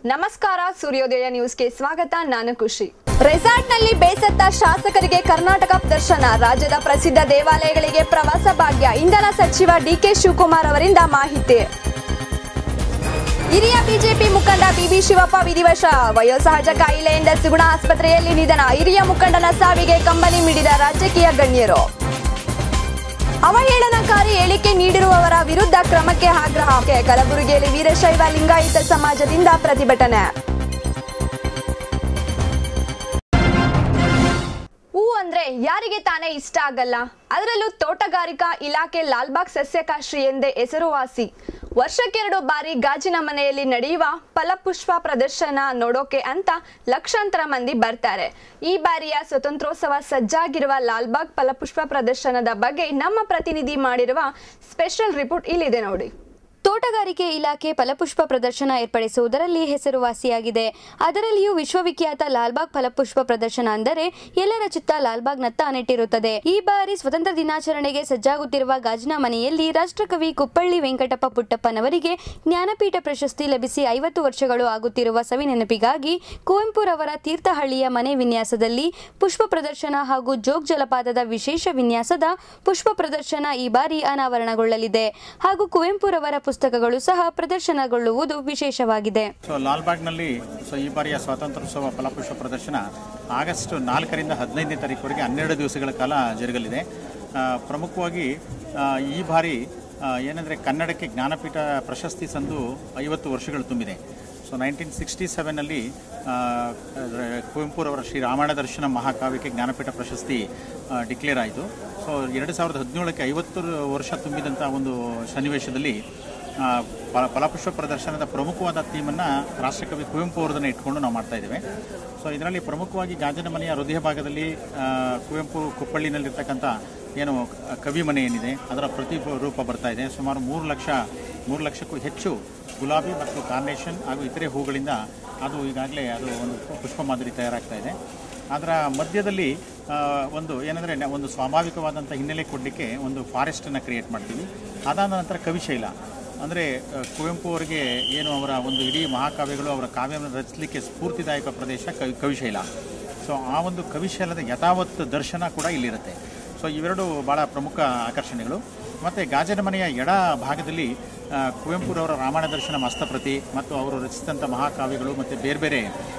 ನಮಸ್ಕಾರ ಸೂರ್ಯೋದಯ ನ್ಯೂಸ್ಗೆ ಸ್ವಾಗತ ನಾನು ಖುಷಿ ರೆಸಾರ್ಟ್ನಲ್ಲಿ ಬೇಸತ್ತ ಶಾಸಕರಿಗೆ ಕರ್ನಾಟಕ ದರ್ಶನ ರಾಜ್ಯದ ಪ್ರಸಿದ್ಧ ದೇವಾಲಯಗಳಿಗೆ ಪ್ರವಾಸ ಭಾಗ್ಯ ಇಂಧನ ಸಚಿವ ಡಿಕೆ ಶಿವಕುಮಾರ್ ಅವರಿಂದ ಮಾಹಿತಿ ಹಿರಿಯ ಬಿಜೆಪಿ ಮುಖಂಡ ಬಿಬಿ ಶಿವಪ್ಪ ವಿಧಿವಶ ವಯೋಸಹಜ ಕಾಯಿಲೆಯಿಂದ ಸಿಗುಣ ಆಸ್ಪತ್ರೆಯಲ್ಲಿ ನಿಧನ ಹಿರಿಯ ಮುಖಂಡನ ಸಾವಿಗೆ ಕಂಬನಿ ಮಿಡಿದ ರಾಜಕೀಯ ಗಣ್ಯರು ಅವಹೇಳನಕಾರಿ ಹೇಳಿಕೆ ನೀಡಿರುವವರ ವಿರುದ್ಧ ಕ್ರಮಕ್ಕೆ ಆಗ್ರಹ ಕಲಬುರಗಿಯಲ್ಲಿ ವೀರಶೈವ ಲಿಂಗಾಯತ ಸಮಾಜದಿಂದ ಪ್ರತಿಭಟನೆ ಹೂ ಅಂದ್ರೆ ಯಾರಿಗೆ ತಾನೇ ಇಷ್ಟ ಆಗಲ್ಲ ಅದರಲ್ಲೂ ತೋಟಗಾರಿಕಾ ಇಲಾಖೆ ಲಾಲ್ಬಾಗ್ ಸಸ್ಯಕಾಶಿ ಎಂದೇ ಹೆಸರುವಾಸಿ ವರ್ಷಕ್ಕೆರಡು ಬಾರಿ ಗಾಜಿನ ಮನೆಯಲ್ಲಿ ನಡೆಯುವ ಫಲಪುಷ್ಪ ಪ್ರದರ್ಶನ ನೋಡೋಕೆ ಅಂತ ಲಕ್ಷಾಂತರ ಮಂದಿ ಬರ್ತಾರೆ ಈ ಬಾರಿಯ ಸ್ವತಂತ್ರೋತ್ಸವ ಸಜ್ಜಾಗಿರುವ ಲಾಲ್ಬಾಗ್ ಫಲಪುಷ್ಪ ಪ್ರದರ್ಶನದ ಬಗ್ಗೆ ನಮ್ಮ ಪ್ರತಿನಿಧಿ ಮಾಡಿರುವ ಸ್ಪೆಷಲ್ ರಿಪೋರ್ಟ್ ಇಲ್ಲಿದೆ ನೋಡಿ ತೋಟಗಾರಿಕೆ ಇಲಾಖೆ ಫಲಪುಷ್ಪ ಪ್ರದರ್ಶನ ಏರ್ಪಡಿಸುವುದರಲ್ಲಿ ಹೆಸರುವಾಸಿಯಾಗಿದೆ ಅದರಲ್ಲಿಯೂ ವಿಶ್ವವಿಖ್ಯಾತ ಲಾಲ್ಬಾಗ್ ಫಲಪುಷ್ಪ ಪ್ರದರ್ಶನ ಅಂದರೆ ಎಲ್ಲರ ಚಿತ್ತ ಲಾಲ್ಬಾಗ್ನತ್ತ ನೆಟ್ಟಿರುತ್ತದೆ ಈ ಬಾರಿ ಸ್ವತಂತ್ರ ದಿನಾಚರಣೆಗೆ ಸಜ್ಜಾಗುತ್ತಿರುವ ಗಾಜಿನ ಮನೆಯಲ್ಲಿ ರಾಷ್ಟ್ರಕವಿ ಕುಪ್ಪಳ್ಳಿ ವೆಂಕಟಪ್ಪ ಪುಟ್ಟಪ್ಪನವರಿಗೆ ಜ್ಞಾನಪೀಠ ಪ್ರಶಸ್ತಿ ಲಭಿಸಿ ಐವತ್ತು ವರ್ಷಗಳು ಆಗುತ್ತಿರುವ ಸವಿ ನೆನಪಿಗಾಗಿ ಕುವೆಂಪುರವರ ತೀರ್ಥಹಳ್ಳಿಯ ಮನೆ ವಿನ್ಯಾಸದಲ್ಲಿ ಪುಷ್ಪ ಪ್ರದರ್ಶನ ಹಾಗೂ ಜೋಗ್ ಜಲಪಾತದ ವಿಶೇಷ ವಿನ್ಯಾಸದ ಪುಷ್ಪ ಪ್ರದರ್ಶನ ಈ ಬಾರಿ ಅನಾವರಣಗೊಳ್ಳಲಿದೆ ಹಾಗೂ ಕುವೆಂಪುರವರ ಪುಸ್ತಕಗಳು ಸಹ ಪ್ರದರ್ಶನಗೊಳ್ಳುವುದು ವಿಶೇಷವಾಗಿದೆ ಸೊ ಲಾಲ್ಬಾಗ್ನಲ್ಲಿ ಸೊ ಈ ಬಾರಿಯ ಸ್ವಾತಂತ್ರ್ಯೋತ್ಸವ ಫಲಪುಷ್ಪ ಪ್ರದರ್ಶನ ಆಗಸ್ಟ್ ನಾಲ್ಕರಿಂದ ಹದಿನೈದನೇ ತಾರೀಕುವರೆಗೆ ಹನ್ನೆರಡು ದಿವಸಗಳ ಕಾಲ ಜರುಗಲಿದೆ ಆ, ಪ್ರಮುಖವಾಗಿ ಆ, ಈ ಬಾರಿ ಏನಂದರೆ ಕನ್ನಡಕ್ಕೆ ಜ್ಞಾನಪೀಠ ಪ್ರಶಸ್ತಿ ಸಂದು ಐವತ್ತು ವರ್ಷಗಳು ತುಂಬಿದೆ ಸೊ ನೈನ್ಟೀನ್ ಸಿಕ್ಸ್ಟಿ ಸೆವೆನಲ್ಲಿ ಕುವೆಂಪುರವರ ಶ್ರೀ ರಾಮಾಯಣ ದರ್ಶನ ಮಹಾಕಾವ್ಯಕ್ಕೆ ಜ್ಞಾನಪೀಠ ಪ್ರಶಸ್ತಿ ಡಿಕ್ಲೇರ್ ಆಯಿತು ಸೊ ಎರಡು ಸಾವಿರದ ಹದಿನೇಳಕ್ಕೆ ಐವತ್ತು ವರ್ಷ ತುಂಬಿದಂಥ ಒಂದು ಸನ್ನಿವೇಶದಲ್ಲಿ ಆ, ಫಲ ಫಲಪುಷ್ಪ ಪ್ರದರ್ಶನದ ಪ್ರಮುಖವಾದ ಥೀಮನ್ನು ರಾಷ್ಟ್ರಕವಿ ಕುವೆಂಪು ಅವರದನ್ನು ಇಟ್ಕೊಂಡು ನಾವು ಮಾಡ್ತಾ ಇದ್ದೇವೆ ಸೊ ಇದರಲ್ಲಿ ಪ್ರಮುಖವಾಗಿ ಗಾಜಿನ ಮನೆಯ ಹೃದಯ ಭಾಗದಲ್ಲಿ ಆ, ಕುವೆಂಪು ಕುಪ್ಪಳ್ಳಿನಲ್ಲಿರ್ತಕ್ಕಂಥ ಏನು ಕವಿ ಮನೆ ಏನಿದೆ ಅದರ ಪ್ರತಿರೂಪ ಬರ್ತಾ ಇದೆ ಸುಮಾರು ಮೂರು ಲಕ್ಷ ಮೂರು ಲಕ್ಷಕ್ಕೂ ಹೆಚ್ಚು ಗುಲಾಬಿ ಮತ್ತು ಕಾರ್ನೇಷನ್ ಹಾಗೂ ಇತರೆ ಹೂಗಳಿಂದ ಅದು ಈಗಾಗಲೇ ಅದು ಒಂದು ಪುಷ್ಪ ಮಾದರಿ ತಯಾರಾಗ್ತಾ ಇದೆ ಅದರ ಮಧ್ಯದಲ್ಲಿ ಆ, ಒಂದು ಏನಂದರೆ ಒಂದು ಸ್ವಾಭಾವಿಕವಾದಂಥ ಹಿನ್ನೆಲೆ ಕೊಡಲಿಕ್ಕೆ ಒಂದು ಫಾರೆಸ್ಟನ್ನು ಕ್ರಿಯೇಟ್ ಮಾಡ್ತೀವಿ ಅದಾದ ನಂತರ ಕವಿಶೈಲ ಅಂದರೆ ಕುವೆಂಪು ಅವರಿಗೆ ಏನು ಅವರ ಒಂದು ಇಡೀ ಮಹಾಕಾವ್ಯಗಳು ಅವರ ಕಾವ್ಯವನ್ನು ರಚಿಸಲಿಕ್ಕೆ ಸ್ಫೂರ್ತಿದಾಯಕ ಪ್ರದೇಶ ಕವಿ ಕವಿಶೈಲ ಸೊ ಆ ಒಂದು ಕವಿಶೈಲದ ಯಥಾವತ್ ದರ್ಶನ ಕೂಡ ಇಲ್ಲಿರುತ್ತೆ ಸೊ ಇವೆರಡು ಭಾಳ ಪ್ರಮುಖ ಆಕರ್ಷಣೆಗಳು ಮತ್ತು ಗಾಜನ ಮನೆಯ ಎಡ ಭಾಗದಲ್ಲಿ ಆ, ಕುವೆಂಪುರವರ ರಾಮಾಯಣ ದರ್ಶನ ಮಸ್ತಪ್ರತಿ ಮತ್ತು ಅವರು ರಚಿಸಿದಂಥ ಮಹಾಕಾವ್ಯಗಳು ಮತ್ತು ಬೇರೆ ಬೇರೆ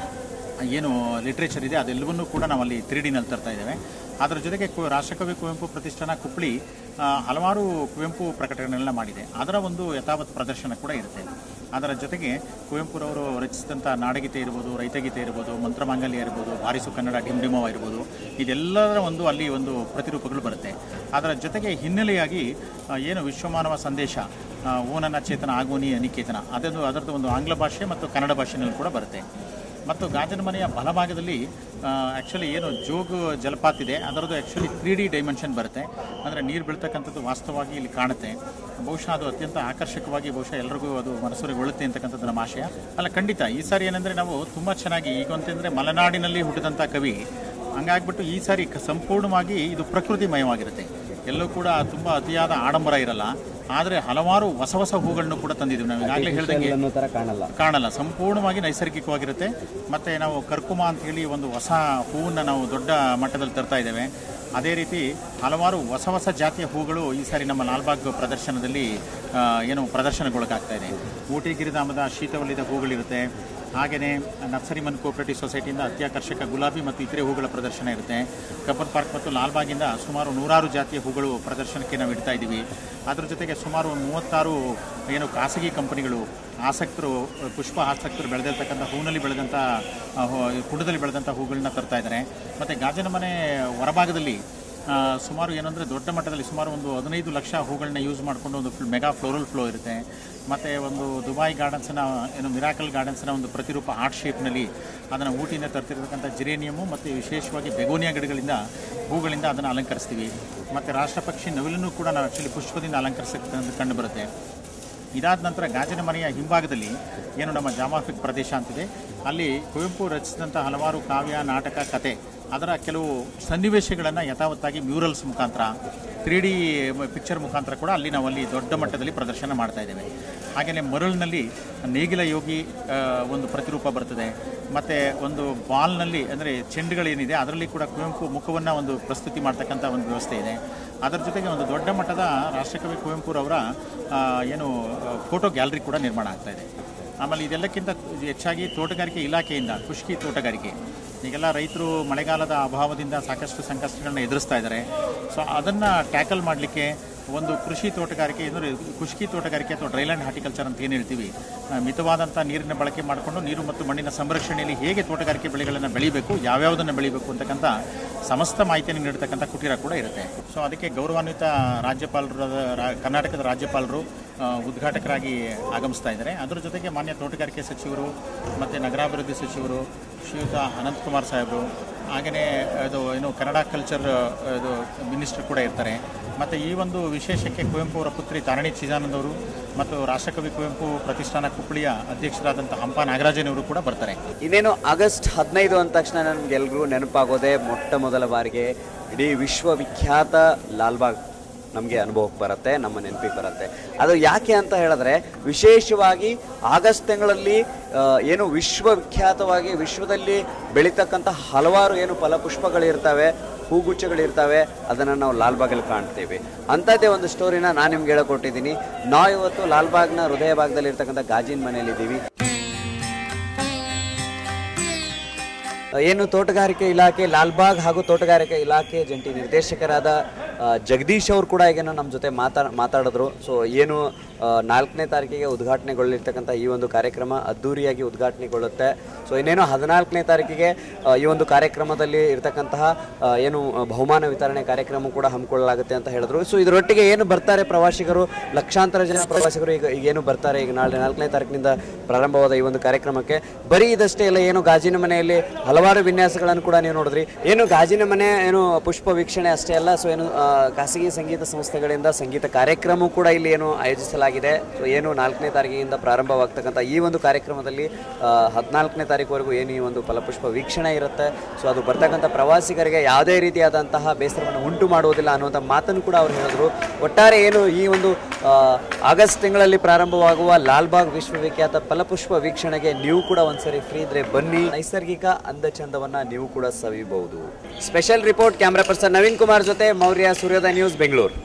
ಏನು ಲಿಟ್ರೇಚರ್ ಇದೆ ಅದೆಲ್ಲವನ್ನೂ ಕೂಡ ನಾವು ಅಲ್ಲಿ ತ್ರೀ ಡಿನಲ್ಲಿ ತರ್ತಾ ಇದ್ದೇವೆ ಅದರ ಜೊತೆಗೆ ಕು ರಾಷ್ಟ್ರಕವಿ ಕುವೆಂಪು ಪ್ರತಿಷ್ಠಾನ ಕುಪ್ಪಳಿ ಆ, ಹಲವಾರು ಕುವೆಂಪು ಪ್ರಕಟಣೆಗಳನ್ನ ಮಾಡಿದೆ ಅದರ ಒಂದು ಯಥಾವತ್ ಪ್ರದರ್ಶನ ಕೂಡ ಇರುತ್ತೆ ಅದರ ಜೊತೆಗೆ ಕುವೆಂಪುರವರು ರಚಿಸಿದಂಥ ನಾಡಗೀತೆ ಇರ್ಬೋದು ರೈತಗೀತೆ ಇರ್ಬೋದು ಮಂತ್ರಮಾಂಗಲ್ಯ ಇರ್ಬೋದು ಬಾರಿಸು ಕನ್ನಡ ಡಿಂಡಿಮವ ಇರ್ಬೋದು ಇದೆಲ್ಲದರ ಒಂದು ಅಲ್ಲಿ ಒಂದು ಪ್ರತಿರೂಪಗಳು ಬರುತ್ತೆ ಅದರ ಜೊತೆಗೆ ಹಿನ್ನೆಲೆಯಾಗಿ ಆ, ಏನು ವಿಶ್ವಮಾನವ ಸಂದೇಶ ಆ, ಓ ನನ್ನ ಚೇತನ ಆಗೋನಿ ಅನಿಕೇತನ ಅದೊಂದು ಅದರದ್ದು ಒಂದು ಆಂಗ್ಲ ಭಾಷೆ ಮತ್ತು ಕನ್ನಡ ಭಾಷೆನಲ್ಲಿ ಕೂಡ ಬರುತ್ತೆ ಮತ್ತು ಗಾಜನ ಮನೆಯ ಬಲಭಾಗದಲ್ಲಿ ಆ್ಯಕ್ಚುಲಿ ಏನು ಜೋಗ ಜಲಪಾತ ಇದೆ ಅದರದ್ದು ಆ್ಯಕ್ಚುಲಿ ತ್ರೀ ಡಿ ಡೈಮೆನ್ಷನ್ ಬರುತ್ತೆ ಅಂದರೆ ನೀರು ಬೀಳ್ತಕ್ಕಂಥದ್ದು ವಾಸ್ತವವಾಗಿ ಇಲ್ಲಿ ಕಾಣುತ್ತೆ ಬಹುಶಃ ಅದು ಅತ್ಯಂತ ಆಕರ್ಷಕವಾಗಿ ಬಹುಶಃ ಎಲ್ರಿಗೂ ಅದು ಮನಸ್ಸೂರಿಗೊಳ್ಳುತ್ತೆ ಅಂತಕ್ಕಂಥದ್ದು ನಮ್ಮ ಆಶಯ ಅಲ್ಲ ಖಂಡಿತ ಈ ಸಾರಿ ಏನಂದರೆ ನಾವು ತುಂಬ ಚೆನ್ನಾಗಿ ಈಗ ಅಂತಂದರೆ ಮಲೆನಾಡಿನಲ್ಲಿ ಹುಟ್ಟಿದಂಥ ಕವಿ ಹಂಗಾಗ್ಬಿಟ್ಟು ಈ ಸಾರಿ ಕ- ಸಂಪೂರ್ಣವಾಗಿ ಇದು ಪ್ರಕೃತಿಮಯವಾಗಿರುತ್ತೆ ಎಲ್ಲೂ ಕೂಡ ತುಂಬ ಅತಿಯಾದ ಆಡಂಬರ ಇರಲ್ಲ ಆದರೆ ಹಲವಾರು ಹೊಸ ಹೊಸ ಹೂಗಳನ್ನು ಕೂಡ ತಂದಿದ್ದೀವಿ ನಾವು ಈಗಾಗಲೇ ಹೇಳ್ದಂಗೆ ಅನ್ನೋ ಥರ ಕಾಣಲ್ಲ ಕಾಣಲ್ಲ ಸಂಪೂರ್ಣವಾಗಿ ನೈಸರ್ಗಿಕವಾಗಿರುತ್ತೆ ಮತ್ತು ನಾವು ಕರ್ಕುಮ ಅಂತೇಳಿ ಒಂದು ಹೊಸ ಹೂವನ್ನು ನಾವು ದೊಡ್ಡ ಮಟ್ಟದಲ್ಲಿ ತರ್ತಾ ಇದ್ದೇವೆ ಅದೇ ರೀತಿ ಹಲವಾರು ಹೊಸ ಹೊಸ ಜಾತಿಯ ಹೂಗಳು ಈ ಸಾರಿ ನಮ್ಮ ಲಾಲ್ಬಾಗ್ ಪ್ರದರ್ಶನದಲ್ಲಿ ಆ, ಏನು ಪ್ರದರ್ಶನಗೊಳಗಾಗ್ತಾ ಇದೆ ಊಟಿ ಗಿರಿಧಾಮದ ಶೀತವಲ್ಲಿದ ಹೂಗಳಿರುತ್ತೆ ಹಾಗೆಯೇ ನರ್ಸರಿಮನ್ ಕೋಆಪರೇಟಿವ್ ಸೊಸೈಟಿಯಿಂದ ಅತ್ಯಾಕರ್ಷಕ ಗುಲಾಬಿ ಮತ್ತು ಇತರೆ ಹೂಗಳ ಪ್ರದರ್ಶನ ಇರುತ್ತೆ ಕಬ್ಬನ್ ಪಾರ್ಕ್ ಮತ್ತು ಲಾಲ್ಬಾಗಿಂದ ಸುಮಾರು ನೂರಾರು ಜಾತಿಯ ಹೂಗಳು ಪ್ರದರ್ಶನಕ್ಕೆ ನಾವು ಇಡ್ತಾ ಇದ್ದೀವಿ ಅದ್ರ ಜೊತೆಗೆ ಸುಮಾರು ಮೂವತ್ತಾರು ಏನು ಖಾಸಗಿ ಕಂಪನಿಗಳು ಆಸಕ್ತರು ಪುಷ್ಪ ಆಸಕ್ತರು ಬೆಳೆದಿರ್ತಕ್ಕಂಥ ಹೂನಲ್ಲಿ ಬೆಳೆದಂಥ ಆ, ಹೂ- ಕುಂಡದಲ್ಲಿ ಬೆಳೆದಂಥ ಹೂಗಳನ್ನ ತರ್ತಾ ಇದ್ದಾರೆ ಮತ್ತು ಗಾಜನ ಮನೆ ಹೊರಭಾಗದಲ್ಲಿ ಆ, ಸುಮಾರು ಏನಂದರೆ ದೊಡ್ಡ ಮಟ್ಟದಲ್ಲಿ ಸುಮಾರು ಒಂದು ಹದಿನೈದು ಲಕ್ಷ ಹೂಗಳನ್ನ ಯೂಸ್ ಮಾಡಿಕೊಂಡು ಒಂದು ಫುಲ್ ಮೆಗಾ ಫ್ಲೋರಲ್ ಫ್ಲೋ ಇರುತ್ತೆ ಮತ್ತು ಒಂದು ದುಬಾಯ್ ಗಾರ್ಡನ್ಸ್ನ ಏನು ಮಿರಾಕಲ್ ಗಾರ್ಡನ್ಸ್ನ ಒಂದು ಪ್ರತಿರೂಪ ಆರ್ಟ್ ಶೇಪ್ನಲ್ಲಿ ಅದನ್ನು ಊಟಿಯಿಂದ ತರ್ತಿರ್ತಕ್ಕಂಥ ಜಿರೇನಿಯಮು ಮತ್ತು ವಿಶೇಷವಾಗಿ ಬೆಗೋನಿಯಾ ಗಿಡಗಳಿಂದ ಹೂಗಳಿಂದ ಅದನ್ನು ಅಲಂಕರಿಸ್ತೀವಿ ಮತ್ತು ರಾಷ್ಟ್ರಪಕ್ಷಿ ನವಿಲನ್ನು ಕೂಡ ನಾವು ಆ್ಯಕ್ಚುಲಿ ಪುಷ್ಪದಿಂದ ಅಲಂಕರಿಸಕ್ಕೆ ಕಂಡು ಬರುತ್ತೆ ಇದಾದ ನಂತರ ಗಾಜಿನ ಮನೆಯ ಹಿಂಭಾಗದಲ್ಲಿ ಏನು ನಮ್ಮ ಜಾಮಾಫಿಕ್ ಪ್ರದೇಶ ಅಂತಿದೆ ಅಲ್ಲಿ ಕುವೆಂಪು ರಚಿಸಿದಂಥ ಹಲವಾರು ಕಾವ್ಯ ನಾಟಕ ಕತೆ ಅದರ ಕೆಲವು ಸನ್ನಿವೇಶಗಳನ್ನು ಯಥಾವತ್ತಾಗಿ ಮ್ಯೂರಲ್ಸ್ ಮುಖಾಂತರ ತ್ರೀ ಡಿ ಪಿಕ್ಚರ್ ಮುಖಾಂತರ ಕೂಡ ಅಲ್ಲಿ ನಾವು ಅಲ್ಲಿ ದೊಡ್ಡ ಮಟ್ಟದಲ್ಲಿ ಪ್ರದರ್ಶನ ಮಾಡ್ತಾ ಇದ್ದೇವೆ ಹಾಗೆಯೇ ಮರಳಿನಲ್ಲಿ ನೇಗಿಲ ಯೋಗಿ ಆ, ಒಂದು ಪ್ರತಿರೂಪ ಬರ್ತದೆ ಮತ್ತು ಒಂದು ಬಾಲ್ನಲ್ಲಿ ಅಂದರೆ ಚೆಂಡುಗಳೇನಿದೆ ಅದರಲ್ಲಿ ಕೂಡ ಕುವೆಂಪು ಮುಖವನ್ನು ಒಂದು ಪ್ರಸ್ತುತಿ ಮಾಡ್ತಕ್ಕಂಥ ಒಂದು ವ್ಯವಸ್ಥೆ ಇದೆ ಅದರ ಜೊತೆಗೆ ಒಂದು ದೊಡ್ಡ ಮಟ್ಟದ ರಾಷ್ಟ್ರಕವಿ ಕುವೆಂಪುರವರ ಆ, ಏನು ಫೋಟೋ ಗ್ಯಾಲರಿ ಕೂಡ ನಿರ್ಮಾಣ ಆಗ್ತಾ ಇದೆ ಆಮೇಲೆ ಇದೆಲ್ಲಕ್ಕಿಂತ ಹೆಚ್ಚಾಗಿ ತೋಟಗಾರಿಕೆ ಇಲಾಖೆಯಿಂದ ಖುಷ್ಕಿ ತೋಟಗಾರಿಕೆ ಈಗೆಲ್ಲ ರೈತರು ಮಳೆಗಾಲದ ಅಭಾವದಿಂದ ಸಾಕಷ್ಟು ಸಂಕಷ್ಟಗಳನ್ನ ಎದುರಿಸ್ತಾ ಇದ್ದಾರೆ ಸೊ ಅದನ್ನು ಟ್ಯಾಕಲ್ ಮಾಡಲಿಕ್ಕೆ ಒಂದು ಕೃಷಿ ತೋಟಗಾರಿಕೆ ಅಂದರೆ ಖುಷ್ಕಿ ತೋಟಗಾರಿಕೆ ಅಥವಾ ಡ್ರೈಲ್ಯಾಂಡ್ ಹಾರ್ಟಿಕಲ್ಚರ್ ಅಂತ ಏನು ಹೇಳ್ತೀವಿ ಆ, ಮಿತವಾದಂಥ ನೀರಿನ ಬಳಕೆ ಮಾಡಿಕೊಂಡು ನೀರು ಮತ್ತು ಮಣ್ಣಿನ ಸಂರಕ್ಷಣೆಯಲ್ಲಿ ಹೇಗೆ ತೋಟಗಾರಿಕೆ ಬೆಳೆಗಳನ್ನು ಬೆಳಿಬೇಕು ಯಾವ್ಯಾವುದನ್ನು ಬೆಳಿಬೇಕು ಅಂತಕ್ಕಂಥ ಸಮಸ್ತ ಮಾಹಿತಿಯನ್ನು ನೀಡತಕ್ಕಂಥ ಕುಟೀರ ಕೂಡ ಇರುತ್ತೆ ಸೊ ಅದಕ್ಕೆ ಗೌರವಾನ್ವಿತ ರಾಜ್ಯಪಾಲರು ರಾ- ಕರ್ನಾಟಕದ ರಾಜ್ಯಪಾಲರು ಆ, ಉದ್ಘಾಟಕರಾಗಿ ಆಗಮಿಸ್ತಾ ಇದ್ದಾರೆ ಅದರ ಜೊತೆಗೆ ಮಾನ್ಯ ತೋಟಗಾರಿಕೆ ಸಚಿವರು ಮತ್ತು ನಗರಾಭಿವೃದ್ಧಿ ಸಚಿವರು ಶ್ರೀಯುತ ಅನಂತಕುಮಾರ್ ಸಾಹೇಬರು ಹಾಗೆಯೇ ಇದು ಏನು ಕನ್ನಡ ಕಲ್ಚರ್ ಇದು ಮಿನಿಸ್ಟರ್ ಕೂಡ ಇರ್ತಾರೆ ಮತ್ತು ಈ ಒಂದು ವಿಶೇಷಕ್ಕೆ ಕುವೆಂಪು ಅವರ ಪುತ್ರಿ ತಾರಣಿ ಚಿದಾನಂದ್ ಅವರು ಮತ್ತು ರಾಷ್ಟ್ರಕವಿ ಕುವೆಂಪು ಪ್ರತಿಷ್ಠಾನ ಕುಪ್ಪಳಿಯ ಅಧ್ಯಕ್ಷರಾದಂಥ ಹಂಪ ನಾಗರಾಜನವರು ಕೂಡ ಬರ್ತಾರೆ ಇನ್ನೇನು ಆಗಸ್ಟ್ ಹದಿನೈದು ಅಂದ ತಕ್ಷಣ ನಮಗೆಲ್ರಿಗೂ ನೆನಪಾಗೋದೇ ಮೊಟ್ಟ ಮೊದಲ ಬಾರಿಗೆ ಇಡೀ ವಿಶ್ವವಿಖ್ಯಾತ ಲಾಲ್ಬಾಗ್ ನಮಗೆ ಅನುಭವಕ್ಕೆ ಬರುತ್ತೆ ನಮ್ಮ ನೆನಪಿಗೆ ಬರುತ್ತೆ ಅದು ಯಾಕೆ ಅಂತ ಹೇಳಿದ್ರೆ ವಿಶೇಷವಾಗಿ ಆಗಸ್ಟ್ ತಿಂಗಳಲ್ಲಿ ಆ, ಏನು ವಿಶ್ವವಿಖ್ಯಾತವಾಗಿ ವಿಶ್ವದಲ್ಲಿ ಬೆಳೀತಕ್ಕಂಥ ಹಲವಾರು ಏನು ಫಲಪುಷ್ಪಗಳಿರ್ತವೆ ಹೂಗುಚ್ಛಗಳಿರ್ತವೆ ಅದನ್ನು ನಾವು ಲಾಲ್ಬಾಗಲ್ಲಿ ಕಾಣ್ತೀವಿ ಅಂಥದ್ದೇ ಒಂದು ಸ್ಟೋರಿನ ನಾನು ನಿಮ್ಗೆ ಹೇಳಿಕೊಟ್ಟಿದ್ದೀನಿ ನಾವು ಇವತ್ತು ಲಾಲ್ಬಾಗ್ನ ಹೃದಯ ಭಾಗದಲ್ಲಿ ಇರ್ತಕ್ಕಂಥ ಗಾಜಿನ ಮನೆಯಲ್ಲಿದ್ದೀವಿ ಏನು ತೋಟಗಾರಿಕೆ ಇಲಾಖೆ ಲಾಲ್ಬಾಗ್ ಹಾಗೂ ತೋಟಗಾರಿಕೆ ಇಲಾಖೆ ಜಂಟಿ ನಿರ್ದೇಶಕರಾದ ಆ, ಜಗದೀಶ್ ಅವರು ಕೂಡ ಈಗ ನಮ್ಮ ಜೊತೆ ಮಾತಾ ಮಾತಾಡಿದ್ರು ಸೊ ಏನು ಆ, ನಾಲ್ಕನೇ ತಾರೀಕಿಗೆ ಉದ್ಘಾಟನೆಗೊಳ್ಳಿರ್ತಕ್ಕಂಥ ಈ ಒಂದು ಕಾರ್ಯಕ್ರಮ ಅದ್ಧೂರಿಯಾಗಿ ಉದ್ಘಾಟನೆಗೊಳ್ಳುತ್ತೆ ಸೊ ಇನ್ನೇನು ಹದಿನಾಲ್ಕನೇ ತಾರೀಕಿಗೆ ಆ, ಈ ಒಂದು ಕಾರ್ಯಕ್ರಮದಲ್ಲಿ ಇರ್ತಕ್ಕಂತಹ ಆ, ಏನು ಆ, ಬಹುಮಾನ ವಿತರಣೆ ಕಾರ್ಯಕ್ರಮ ಕೂಡ ಹಮ್ಮಿಕೊಳ್ಳಲಾಗುತ್ತೆ ಅಂತ ಹೇಳಿದ್ರು ಸೊ ಇದರೊಟ್ಟಿಗೆ ಏನು ಬರ್ತಾರೆ ಪ್ರವಾಸಿಗರು ಲಕ್ಷಾಂತರ ಜನ ಪ್ರವಾಸಿಗರು ಈಗ ಈಗ ಏನು ಬರ್ತಾರೆ ಈಗ ನಾಳೆ ನಾಲ್ಕನೇ ತಾರೀಕಿನಿಂದ ಪ್ರಾರಂಭವಾದ ಈ ಒಂದು ಕಾರ್ಯಕ್ರಮಕ್ಕೆ ಬರೀ ಇದಷ್ಟೇ ಇಲ್ಲ ಏನು ಗಾಜಿನ ಮನೆಯಲ್ಲಿ ಹಲವಾರು ವಿನ್ಯಾಸಗಳನ್ನು ಕೂಡ ನೀವು ನೋಡಿದ್ರಿ ಏನು ಗಾಜಿನ ಮನೆ ಏನು ಪುಷ್ಪ ವೀಕ್ಷಣೆ ಅಷ್ಟೇ ಅಲ್ಲ ಸೊ ಏನು ಆ, ಖಾಸಗಿ ಸಂಗೀತ ಸಂಸ್ಥೆಗಳಿಂದ ಸಂಗೀತ ಕಾರ್ಯಕ್ರಮ ಕೂಡ ಇಲ್ಲಿ ಏನು ಆಯೋಜಿಸಲಾಗಿದೆ ಸೊ ಏನು ನಾಲ್ಕನೇ ತಾರೀಕಿನಿಂದ ಪ್ರಾರಂಭವಾಗ್ತಕ್ಕಂಥ ಈ ಒಂದು ಕಾರ್ಯಕ್ರಮದಲ್ಲಿ ಹದಿನಾಲ್ಕನೇ ತಾರೀಕುವರೆಗೂ ಏನು ಈ ಒಂದು ಫಲಪುಷ್ಪ ವೀಕ್ಷಣೆ ಇರುತ್ತೆ ಸೊ ಅದು ಬರ್ತಕ್ಕಂಥ ಪ್ರವಾಸಿಗರಿಗೆ ಯಾವುದೇ ರೀತಿಯಾದಂತಹ ಬೇಸರವನ್ನು ಉಂಟು ಮಾಡುವುದಿಲ್ಲ ಅನ್ನುವಂಥ ಮಾತನ್ನು ಕೂಡ ಅವರು ಹೇಳಿದ್ರು ಒಟ್ಟಾರೆ ಏನು ಈ ಒಂದು ಆ, ಆಗಸ್ಟ್ ತಿಂಗಳಲ್ಲಿ ಪ್ರಾರಂಭವಾಗುವ ಲಾಲ್ಬಾಗ್ ವಿಶ್ವವಿಖ್ಯಾತ ಫಲಪುಷ್ಪ ವೀಕ್ಷಣೆಗೆ ನೀವು ಕೂಡ ಒಂದ್ಸರಿ ಫ್ರೀ ಇದ್ರೆ ಬನ್ನಿ ನೈಸರ್ಗಿಕ ಅಂದ ಚಂದವನ್ನ ನೀವು ಕೂಡ ಸವಿಬಹುದು special report camera person Naveen Kumar ಜೊತೆ ಮೌರ್ಯ ಸೂರ್ಯೋದಯ ನ್ಯೂಸ್ ಬೆಂಗಳೂರು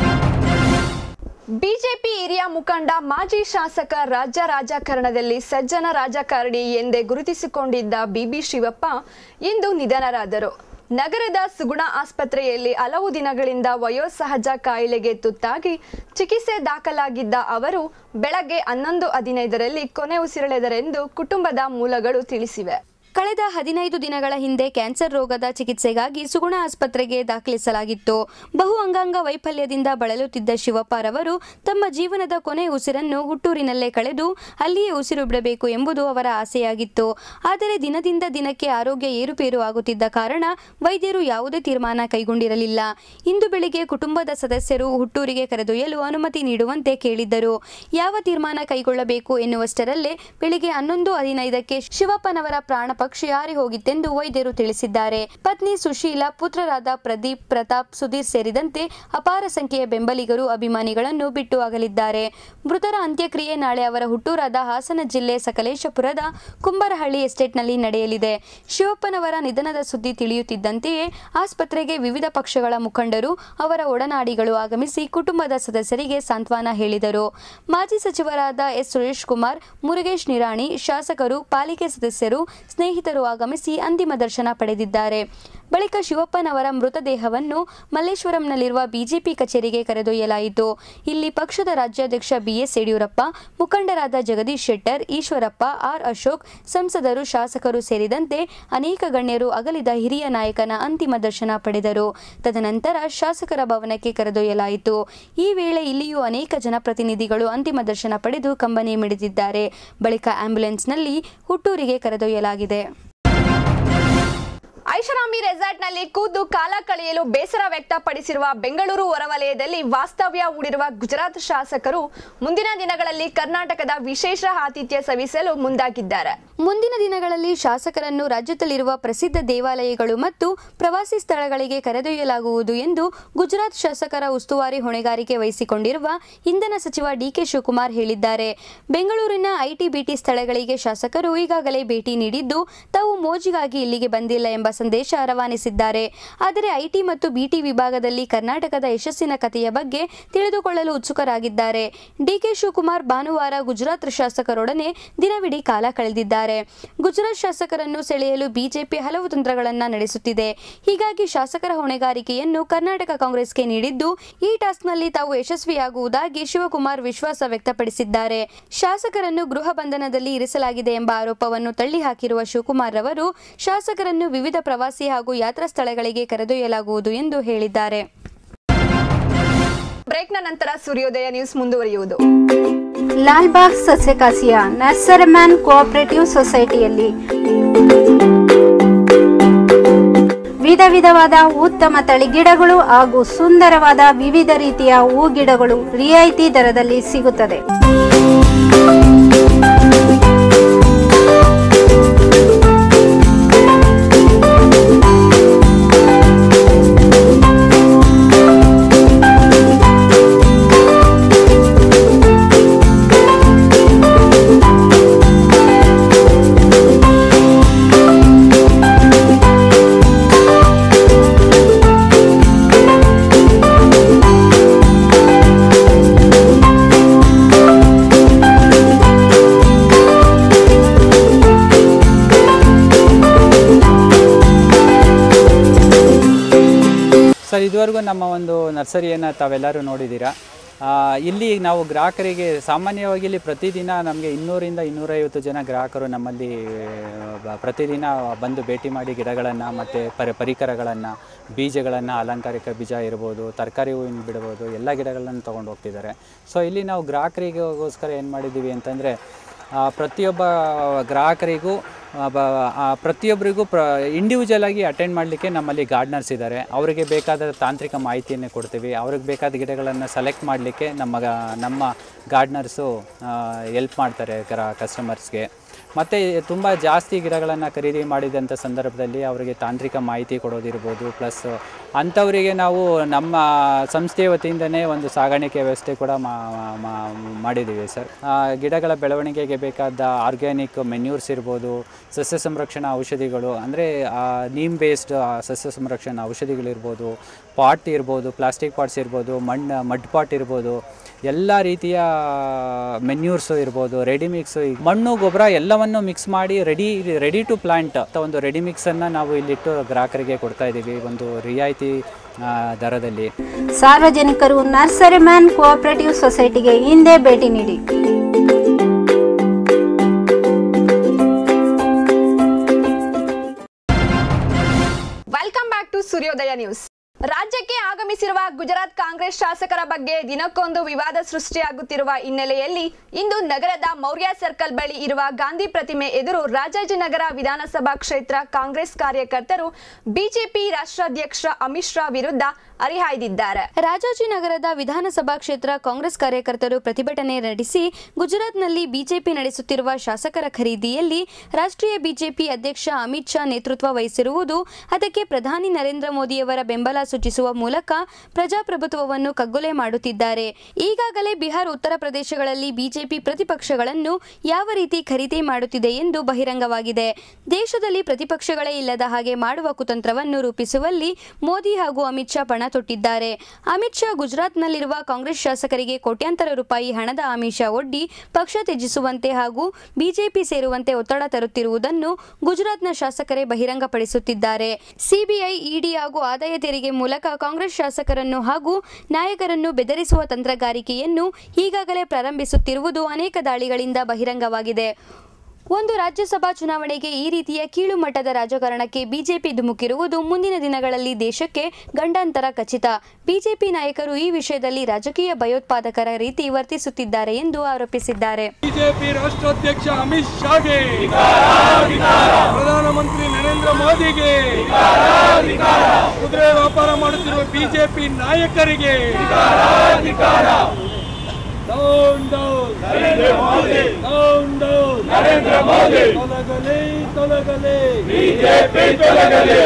ಬಿಜೆಪಿ ಹಿರಿಯ ಮುಖಂಡ ಮಾಜಿ ಶಾಸಕ ರಾಜ್ಯ ರಾಜಕಾರಣದಲ್ಲಿ ಸಜ್ಜನ ರಾಜಕಾರಣಿ ಎಂದೇ ಗುರುತಿಸಿಕೊಂಡಿದ್ದ ಬಿಬಿ ಶಿವಪ್ಪ ಇಂದು ನಿಧನರಾದರು ನಗರದ ಸುಗುಣ ಆಸ್ಪತ್ರೆಯಲ್ಲಿ ಹಲವು ದಿನಗಳಿಂದ ವಯೋಸಹಜ ಕಾಯಿಲೆಗೆ ತುತ್ತಾಗಿ ಚಿಕಿತ್ಸೆ ದಾಖಲಾಗಿದ್ದ ಅವರು ಬೆಳಗ್ಗೆ ಹನ್ನೊಂದು ಹದಿನೈದರಲ್ಲಿ ಕೊನೆ ಉಸಿರೆಳೆದರೆಂದು ಕುಟುಂಬದ ಮೂಲಗಳು ತಿಳಿಸಿವೆ ಕಳೆದ ಹದಿನೈದು ದಿನಗಳ ಹಿಂದೆ ಕ್ಯಾನ್ಸರ್ ರೋಗದ ಚಿಕಿತ್ಸೆಗಾಗಿ ಸುಗುಣ ಆಸ್ಪತ್ರೆಗೆ ದಾಖಲಿಸಲಾಗಿತ್ತು ಬಹು ಅಂಗಾಂಗ ವೈಫಲ್ಯದಿಂದ ಬಳಲುತ್ತಿದ್ದ ಶಿವಪ್ಪರವರು ತಮ್ಮ ಜೀವನದ ಕೊನೆ ಉಸಿರನ್ನು ಹುಟ್ಟೂರಿನಲ್ಲೇ ಕಳೆದು ಅಲ್ಲಿಯೇ ಉಸಿರು ಬಿಡಬೇಕು ಎಂಬುದು ಅವರ ಆಸೆಯಾಗಿತ್ತು ಆದರೆ ದಿನದಿಂದ ದಿನಕ್ಕೆ ಆರೋಗ್ಯ ಏರುಪೇರು ಆಗುತ್ತಿದ್ದ ಕಾರಣ ವೈದ್ಯರು ಯಾವುದೇ ತೀರ್ಮಾನ ಕೈಗೊಂಡಿರಲಿಲ್ಲ ಇಂದು ಬೆಳಿಗ್ಗೆ ಕುಟುಂಬದ ಸದಸ್ಯರು ಹುಟ್ಟೂರಿಗೆ ಕರೆದೊಯ್ಯಲು ಅನುಮತಿ ನೀಡುವಂತೆ ಕೇಳಿದ್ದರು ಯಾವ ತೀರ್ಮಾನ ಕೈಗೊಳ್ಳಬೇಕು ಎನ್ನುವಷ್ಟರಲ್ಲೇ ಬೆಳಿಗ್ಗೆ ಹನ್ನೊಂದು ಹದಿನೈದಕ್ಕೆ ಶಿವಪ್ಪನವರ ಪ್ರಾಣ ಪಕ್ಷಿ ಹಾರಿ ಹೋಗಿತ್ತೆಂದು ವೈದ್ಯರು ತಿಳಿಸಿದ್ದಾರೆ ಪತ್ನಿ ಸುಶೀಲಾ ಪುತ್ರರಾದ ಪ್ರದೀಪ್ ಪ್ರತಾಪ್ ಸುಧೀರ್ ಸೇರಿದಂತೆ ಅಪಾರ ಸಂಖ್ಯೆಯ ಬೆಂಬಲಿಗರು ಅಭಿಮಾನಿಗಳನ್ನು ಬಿಟ್ಟು ಅಗಲಿದ್ದಾರೆ ಮೃತರ ಅಂತ್ಯಕ್ರಿಯೆ ನಾಳೆ ಅವರ ಹುಟ್ಟೂರಾದ ಹಾಸನ ಜಿಲ್ಲೆ ಸಕಲೇಶಪುರದ ಕುಂಬರಹಳ್ಳಿ ಎಸ್ಟೇಟ್ನಲ್ಲಿ ನಡೆಯಲಿದೆ ಶಿವಪ್ಪನವರ ನಿಧನದ ಸುದ್ದಿ ತಿಳಿಯುತ್ತಿದ್ದಂತೆಯೇ ಆಸ್ಪತ್ರೆಗೆ ವಿವಿಧ ಪಕ್ಷಗಳ ಮುಖಂಡರು ಅವರ ಒಡನಾಡಿಗಳು ಆಗಮಿಸಿ ಕುಟುಂಬದ ಸದಸ್ಯರಿಗೆ ಸಾಂತ್ವನ ಹೇಳಿದರು ಮಾಜಿ ಸಚಿವರಾದ ಎಸ್ ಸುರೇಶ್ ಕುಮಾರ್ ಮುರುಗೇಶ್ ನಿರಾಣಿ ಶಾಸಕರು ಪಾಲಿಕೆ ಸದಸ್ಯರು ಸ್ನೇಹಿತರು ಆಗಮಿಸಿ ಅಂತಿಮ ದರ್ಶನ ಪಡೆದಿದ್ದಾರೆ ಬಳಿಕ ಶಿವಪ್ಪನವರ ಮೃತದೇಹವನ್ನು ಮಲ್ಲೇಶ್ವರಂನಲ್ಲಿರುವ ಬಿಜೆಪಿ ಕಚೇರಿಗೆ ಕರೆದೊಯ್ಯಲಾಯಿತು ಇಲ್ಲಿ ಪಕ್ಷದ ರಾಜ್ಯಾಧ್ಯಕ್ಷ ಬಿಎಸ್ ಯಡಿಯೂರಪ್ಪ ಮುಖಂಡರಾದ ಜಗದೀಶ್ ಶೆಟ್ಟರ್ ಈಶ್ವರಪ್ಪ ಆರ್ ಅಶೋಕ್ ಸಂಸದರು ಶಾಸಕರು ಸೇರಿದಂತೆ ಅನೇಕ ಗಣ್ಯರು ಅಗಲಿದ ಹಿರಿಯ ನಾಯಕನ ಅಂತಿಮ ದರ್ಶನ ಪಡೆದರು ತದನಂತರ ಶಾಸಕರ ಭವನಕ್ಕೆ ಕರೆದೊಯ್ಯಲಾಯಿತು ಈ ವೇಳೆ ಇಲ್ಲಿಯೂ ಅನೇಕ ಜನಪ್ರತಿನಿಧಿಗಳು ಅಂತಿಮ ದರ್ಶನ ಪಡೆದು ಕಂಬನಿ ಮಿಡಿದಿದ್ದಾರೆ ಬಳಿಕ ಆಂಬ್ಯುಲೆನ್ಸ್ನಲ್ಲಿ ಹುಟ್ಟೂರಿಗೆ ಕರೆದೊಯ್ಯಲಾಗಿದೆ ಐಷಾರಾಮಿ ರೆಸಾರ್ಟ್ನಲ್ಲಿ ಕೂತು ಕಾಲ ಕಳೆಯಲು ಬೇಸರ ವ್ಯಕ್ತಪಡಿಸಿರುವ ಬೆಂಗಳೂರು ಹೊರವಲಯದಲ್ಲಿ ವಾಸ್ತವ್ಯ ಹೂಡಿರುವ ಗುಜರಾತ್ ಶಾಸಕರು ಮುಂದಿನ ದಿನಗಳಲ್ಲಿ ಕರ್ನಾಟಕದ ವಿಶೇಷ ಆತಿಥ್ಯ ಸವಿಸಲು ಮುಂದಾಗಿದ್ದಾರೆ ಮುಂದಿನ ದಿನಗಳಲ್ಲಿ ಶಾಸಕರನ್ನು ರಾಜ್ಯದಲ್ಲಿರುವ ಪ್ರಸಿದ್ಧ ದೇವಾಲಯಗಳು ಮತ್ತು ಪ್ರವಾಸಿ ಸ್ಥಳಗಳಿಗೆ ಕರೆದೊಯ್ಯಲಾಗುವುದು ಎಂದು ಗುಜರಾತ್ ಶಾಸಕರ ಉಸ್ತುವಾರಿ ಹೊಣೆಗಾರಿಕೆ ವಹಿಸಿಕೊಂಡಿರುವ ಇಂಧನ ಸಚಿವ ಡಿಕೆ ಶಿವಕುಮಾರ್ ಹೇಳಿದ್ದಾರೆ ಬೆಂಗಳೂರಿನ ಐಟಿ ಬಿಟಿ ಸ್ಥಳಗಳಿಗೆ ಶಾಸಕರು ಈಗಾಗಲೇ ಭೇಟಿ ನೀಡಿದ್ದು ತಾವು ಮೋಜಿಗಾಗಿ ಇಲ್ಲಿಗೆ ಬಂದಿಲ್ಲ ಎಂಬ ಸಂದೇಶ ರವಾನಿಸಿದ್ದಾರೆ ಆದರೆ ಐಟಿ ಮತ್ತು ಬಿಟಿ ವಿಭಾಗದಲ್ಲಿ ಕರ್ನಾಟಕದ ಯಶಸ್ಸಿನ ಕಥೆಯ ಬಗ್ಗೆ ತಿಳಿದುಕೊಳ್ಳಲು ಉತ್ಸುಕರಾಗಿದ್ದಾರೆ ಡಿಕೆ ಶಿವಕುಮಾರ್ ಭಾನುವಾರ ಗುಜರಾತ್ ಶಾಸಕರೊಡನೆ ದಿನವಿಡೀ ಕಾಲ ಕಳೆದಿದ್ದಾರೆ ಗುಜರಾತ್ ಶಾಸಕರನ್ನು ಸೆಳೆಯಲು ಬಿಜೆಪಿ ಹಲವು ತಂತ್ರಗಳನ್ನು ನಡೆಸುತ್ತಿದೆ ಹೀಗಾಗಿ ಶಾಸಕರ ಹೊಣೆಗಾರಿಕೆಯನ್ನು ಕರ್ನಾಟಕ ಕಾಂಗ್ರೆಸ್ಗೆ ನೀಡಿದ್ದು ಈ ಟಾಸ್ಕ್ನಲ್ಲಿ ತಾವು ಯಶಸ್ವಿಯಾಗುವುದಾಗಿ ಶಿವಕುಮಾರ್ ವಿಶ್ವಾಸ ವ್ಯಕ್ತಪಡಿಸಿದ್ದಾರೆ ಶಾಸಕರನ್ನು ಗೃಹ ಬಂಧನದಲ್ಲಿ ಇರಿಸಲಾಗಿದೆ ಎಂಬ ಆರೋಪವನ್ನು ತಳ್ಳಿಹಾಕಿರುವ ಶಿವಕುಮಾರ್ ಅವರು ಶಾಸಕರನ್ನು ವಿವಿಧ ಪ್ರವಾಸಿ ಹಾಗೂ ಯಾತ್ರಾ ಸ್ಥಳಗಳಿಗೆ ಕರೆದೊಯ್ಯಲಾಗುವುದು ಎಂದು ಹೇಳಿದ್ದಾರೆ ಬ್ರೇಕ್ನ ನಂತರ ಸೂರ್ಯೋದಯ ನ್ಯೂಸ್ ಮುಂದುವರಿಯುವುದು ಲಾಲ್ಬಾಗ್ ಸಸ್ಯಕಾಸಿಯ ನರ್ಸರಿಮ್ಯಾನ್ ಕೋಆಪರೇಟಿವ್ ಸೊಸೈಟಿಯಲ್ಲಿ ವಿಧ ವಿಧವಾದ ಉತ್ತಮ ತಳಿ ಗಿಡಗಳು ಹಾಗೂ ಸುಂದರವಾದ ವಿವಿಧ ರೀತಿಯ ಹೂ ಗಿಡಗಳು ರಿಯಾಯಿತಿ ದರದಲ್ಲಿ ಸಿಗುತ್ತದೆ ಸರ್ ಇದುವರೆಗೂ ನಮ್ಮ ಒಂದು ನರ್ಸರಿಯನ್ನು ತಾವೆಲ್ಲರೂ ನೋಡಿದ್ದೀರಾ ಆ, ಇಲ್ಲಿ ನಾವು ಗ್ರಾಹಕರಿಗೆ ಸಾಮಾನ್ಯವಾಗಿ ಇಲ್ಲಿ ಪ್ರತಿದಿನ ನಮಗೆ ಇನ್ನೂರಿಂದ ಇನ್ನೂರೈವತ್ತು ಜನ ಗ್ರಾಹಕರು ನಮ್ಮಲ್ಲಿ ಬ- ಪ್ರತಿದಿನ ಬಂದು ಭೇಟಿ ಮಾಡಿ ಗಿಡಗಳನ್ನು ಮತ್ತು ಪರಿ ಪರಿಕರಗಳನ್ನು ಬೀಜಗಳನ್ನು ಅಲಂಕಾರಿಕ ಬೀಜ ಇರ್ಬೋದು ತರಕಾರಿ ಹೂವಿನ ಬಿಡ್ಬೋದು ಎಲ್ಲ ಗಿಡಗಳನ್ನು ತೊಗೊಂಡು ಹೋಗ್ತಿದ್ದಾರೆ ಸೊ ಇಲ್ಲಿ ನಾವು ಗ್ರಾಹಕರಿಗೋಸ್ಕರ ಏನು ಮಾಡಿದ್ದೀವಿ ಅಂತಂದರೆ ಪ್ರತಿಯೊಬ್ಬ ಗ್ರಾಹಕರಿಗೂ ಆ, ಬ ಆ, ಪ್ರತಿಯೊಬ್ಬರಿಗೂ ಪ್ರ ಇಂಡಿವಿಜುವಲ್ ಆಗಿ ಅಟೆಂಡ್ ಮಾಡಲಿಕ್ಕೆ ನಮ್ಮಲ್ಲಿ ಗಾರ್ಡ್ನರ್ಸ್ ಇದ್ದಾರೆ ಅವರಿಗೆ ಬೇಕಾದ ತಾಂತ್ರಿಕ ಮಾಹಿತಿಯನ್ನು ಕೊಡ್ತೀವಿ ಅವ್ರಿಗೆ ಬೇಕಾದ ಗಿಡಗಳನ್ನು ಸೆಲೆಕ್ಟ್ ಮಾಡಲಿಕ್ಕೆ ನಮ್ಮ ಗ- ನಮ್ಮ ಗಾರ್ಡ್ನರ್ಸು ಎಲ್ಪ್ ಮಾಡ್ತಾರೆ ಕರ ಕಸ್ಟಮರ್ಸ್ಗೆ ಮತ್ತು ತುಂಬ ಜಾಸ್ತಿ ಗಿಡಗಳನ್ನು ಖರೀದಿ ಮಾಡಿದಂಥ ಸಂದರ್ಭದಲ್ಲಿ ಅವರಿಗೆ ತಾಂತ್ರಿಕ ಮಾಹಿತಿ ಕೊಡೋದಿರ್ಬೋದು ಪ್ಲಸ್ ಅಂಥವರಿಗೆ ನಾವು ನಮ್ಮ ಸಂಸ್ಥೆಯ ವತಿಯಿಂದನೇ ಒಂದು ಸಾಗಾಣಿಕೆ ವ್ಯವಸ್ಥೆ ಕೂಡ ಮಾ- ಮಾ- ಮಾಡಿದ್ದೀವಿ ಸರ್ ಆ, ಗಿಡಗಳ ಬೆಳವಣಿಗೆಗೆ ಬೇಕಾದ ಆರ್ಗ್ಯಾನಿಕ್ ಮೆನ್ಯೂರ್ಸ್ ಇರ್ಬೋದು ಸಸ್ಯ ಸಂರಕ್ಷಣಾ ಔಷಧಿಗಳು ಅಂದರೆ ನೀಮ್ ಬೇಸ್ಡ್ ಸಸ್ಯ ಸಂರಕ್ಷಣಾ ಔಷಧಿಗಳಿರ್ಬೋದು ಪಾಟ್ ಇರ್ಬೋದು ಪ್ಲಾಸ್ಟಿಕ್ ಪಾಟ್ಸ್ ಇರ್ಬೋದು ಮಣ್ಣು ಮಡ್ ಪಾಟ್ ಇರ್ಬೋದು ಎಲ್ಲ ರೀತಿಯ ಮೆನ್ಯೂರ್ಸು ಇರ್ಬೋದು ರೆಡಿ ಮಿಕ್ಸ್ ಮಣ್ಣು ಗೊಬ್ಬರ ಎಲ್ಲವನ್ನು ಮಿಕ್ಸ್ ಮಾಡಿ ರೆಡಿ ರೆಡಿ ಟು ಪ್ಲಾಂಟ್ ಅಂತ ಒಂದು ರೆಡಿ ಮಿಕ್ಸನ್ನು ನಾವು ಇಲ್ಲಿಟ್ಟು ಗ್ರಾಹಕರಿಗೆ ಕೊಡ್ತಾ ಇದ್ದೀವಿ ಒಂದು ರಿಯಾಯಿತಿ ಆ, ದರದಲ್ಲಿ ಸಾರ್ವಜನಿಕರು ನರ್ಸರಿಮ್ಯಾನ್ ಕೋಆಪರೇಟಿವ್ ಸೊಸೈಟಿಗೆ ಹಿಂದೆ ಭೇಟಿ ನೀಡಿ welcome back to Suryodaya news ರಾಜ್ಯಕ್ಕೆ ಆಗಮಿಸಿರುವ ಗುಜರಾತ್ ಕಾಂಗ್ರೆಸ್ ಶಾಸಕರ ಬಗ್ಗೆ ದಿನಕ್ಕೊಂದು ವಿವಾದ ಸೃಷ್ಟಿಯಾಗುತ್ತಿರುವ ಹಿನ್ನೆಲೆಯಲ್ಲಿ ಇಂದು ನಗರದ ಮೌರ್ಯ ಸರ್ಕಲ್ ಬಳಿ ಇರುವ ಗಾಂಧಿ ಪ್ರತಿಮೆ ಎದುರು ರಾಜಾಜಿನಗರ ವಿಧಾನಸಭಾ ಕ್ಷೇತ್ರ ಕಾಂಗ್ರೆಸ್ ಕಾರ್ಯಕರ್ತರು ಬಿಜೆಪಿ ರಾಷ್ಟ್ರಾಧ್ಯಕ್ಷ ಅಮಿತ್ ಶಾ ವಿರುದ್ಧ ಹರಿಹಾಯ್ದಿದ್ದಾರೆ ರಾಜಾಜಿನಗರದ ವಿಧಾನಸಭಾ ಕ್ಷೇತ್ರ ಕಾಂಗ್ರೆಸ್ ಕಾರ್ಯಕರ್ತರು ಪ್ರತಿಭಟನೆ ನಡೆಸಿ ಗುಜರಾತ್ನಲ್ಲಿ ಬಿಜೆಪಿ ನಡೆಸುತ್ತಿರುವ ಶಾಸಕರ ಖರೀದಿಯಲ್ಲಿ ರಾಷ್ಟ್ರೀಯ ಬಿಜೆಪಿ ಅಧ್ಯಕ್ಷ ಅಮಿತ್ ಶಾ ನೇತೃತ್ವ ವಹಿಸಿರುವುದು ಅದಕ್ಕೆ ಪ್ರಧಾನಿ ನರೇಂದ್ರ ಮೋದಿಯವರ ಬೆಂಬಲ ಸೂಚಿಸುವ ಮೂಲಕ ಪ್ರಜಾಪ್ರಭುತ್ವವನ್ನು ಕಗ್ಗೊಲೆ ಮಾಡುತ್ತಿದ್ದಾರೆ ಈಗಾಗಲೇ ಬಿಹಾರ ಉತ್ತರ ಪ್ರದೇಶಗಳಲ್ಲಿ ಬಿಜೆಪಿ ಪ್ರತಿಪಕ್ಷಗಳನ್ನು ಯಾವ ರೀತಿ ಖರೀದಿ ಮಾಡುತ್ತಿದೆ ಎಂದು ಬಹಿರಂಗವಾಗಿದೆ ದೇಶದಲ್ಲಿ ಪ್ರತಿಪಕ್ಷಗಳೇ ಇಲ್ಲದ ಹಾಗೆ ಮಾಡುವ ಕುತಂತ್ರವನ್ನು ರೂಪಿಸುವಲ್ಲಿ ಮೋದಿ ಹಾಗೂ ಅಮಿತ್ ಶಾ ಪಣ ತೊಟ್ಟಿದ್ದಾರೆ ಅಮಿತ್ ಶಾ ಗುಜರಾತ್ನಲ್ಲಿರುವ ಕಾಂಗ್ರೆಸ್ ಶಾಸಕರಿಗೆ ಕೋಟ್ಯಾಂತರ ರೂಪಾಯಿ ಹಣದ ಆಮಿಷ ಒಡ್ಡಿ ಪಕ್ಷ ತ್ಯಜಿಸುವಂತೆ ಹಾಗೂ ಬಿಜೆಪಿ ಸೇರುವಂತೆ ಒತ್ತಡ ತರುತ್ತಿರುವುದನ್ನು ಗುಜರಾತ್ನ ಶಾಸಕರೇ ಬಹಿರಂಗಪಡಿಸುತ್ತಿದ್ದಾರೆ ಸಿಬಿಐ ಇಡಿ ಹಾಗೂ ಆದಾಯ ತೆರಿಗೆ ಮೂಲಕ ಕಾಂಗ್ರೆಸ್ ಶಾಸಕರನ್ನು ಹಾಗೂ ನಾಯಕರನ್ನು ಬೆದರಿಸುವ ತಂತ್ರಗಾರಿಕೆಯನ್ನು ಈಗಾಗಲೇ ಪ್ರಾರಂಭಿಸುತ್ತಿರುವುದು ಅನೇಕ ದಾಳಿಗಳಿಂದ ಬಹಿರಂಗವಾಗಿದೆ ಒಂದು ರಾಜ್ಯಸಭಾ ಚುನಾವಣೆಗೆ ಈ ರೀತಿಯ ಕೀಳು ಮಟ್ಟದ ರಾಜಕಾರಣಕ್ಕೆ ಬಿಜೆಪಿ ಧುಮುಕಿರುವುದು ಮುಂದಿನ ದಿನಗಳಲ್ಲಿ ದೇಶಕ್ಕೆ ಗಂಡಾಂತರ ಖಚಿತ ಬಿಜೆಪಿ ನಾಯಕರು ಈ ವಿಷಯದಲ್ಲಿ ರಾಜಕೀಯ ಭಯೋತ್ಪಾದಕರ ರೀತಿ ವರ್ತಿಸುತ್ತಿದ್ದಾರೆ ಎಂದು ಆರೋಪಿಸಿದ್ದಾರೆ ಬಿಜೆಪಿ ರಾಷ್ಟ್ರಾಧ್ಯಕ್ಷ ಅಮಿತ್ ಶಾಗೆ ಪ್ರಧಾನಮಂತ್ರಿ ನರೇಂದ್ರ ಮೋದಿಗೆ ಕುದುರೆ ವ್ಯಾಪಾರ ಮಾಡುತ್ತಿರುವ ಬಿಜೆಪಿ ನಾಯಕರಿಗೆ Down, down. Down, down. ತೊಲಗಲಿ ತೊಲಗಲಿ ತೊಲಗಲಿ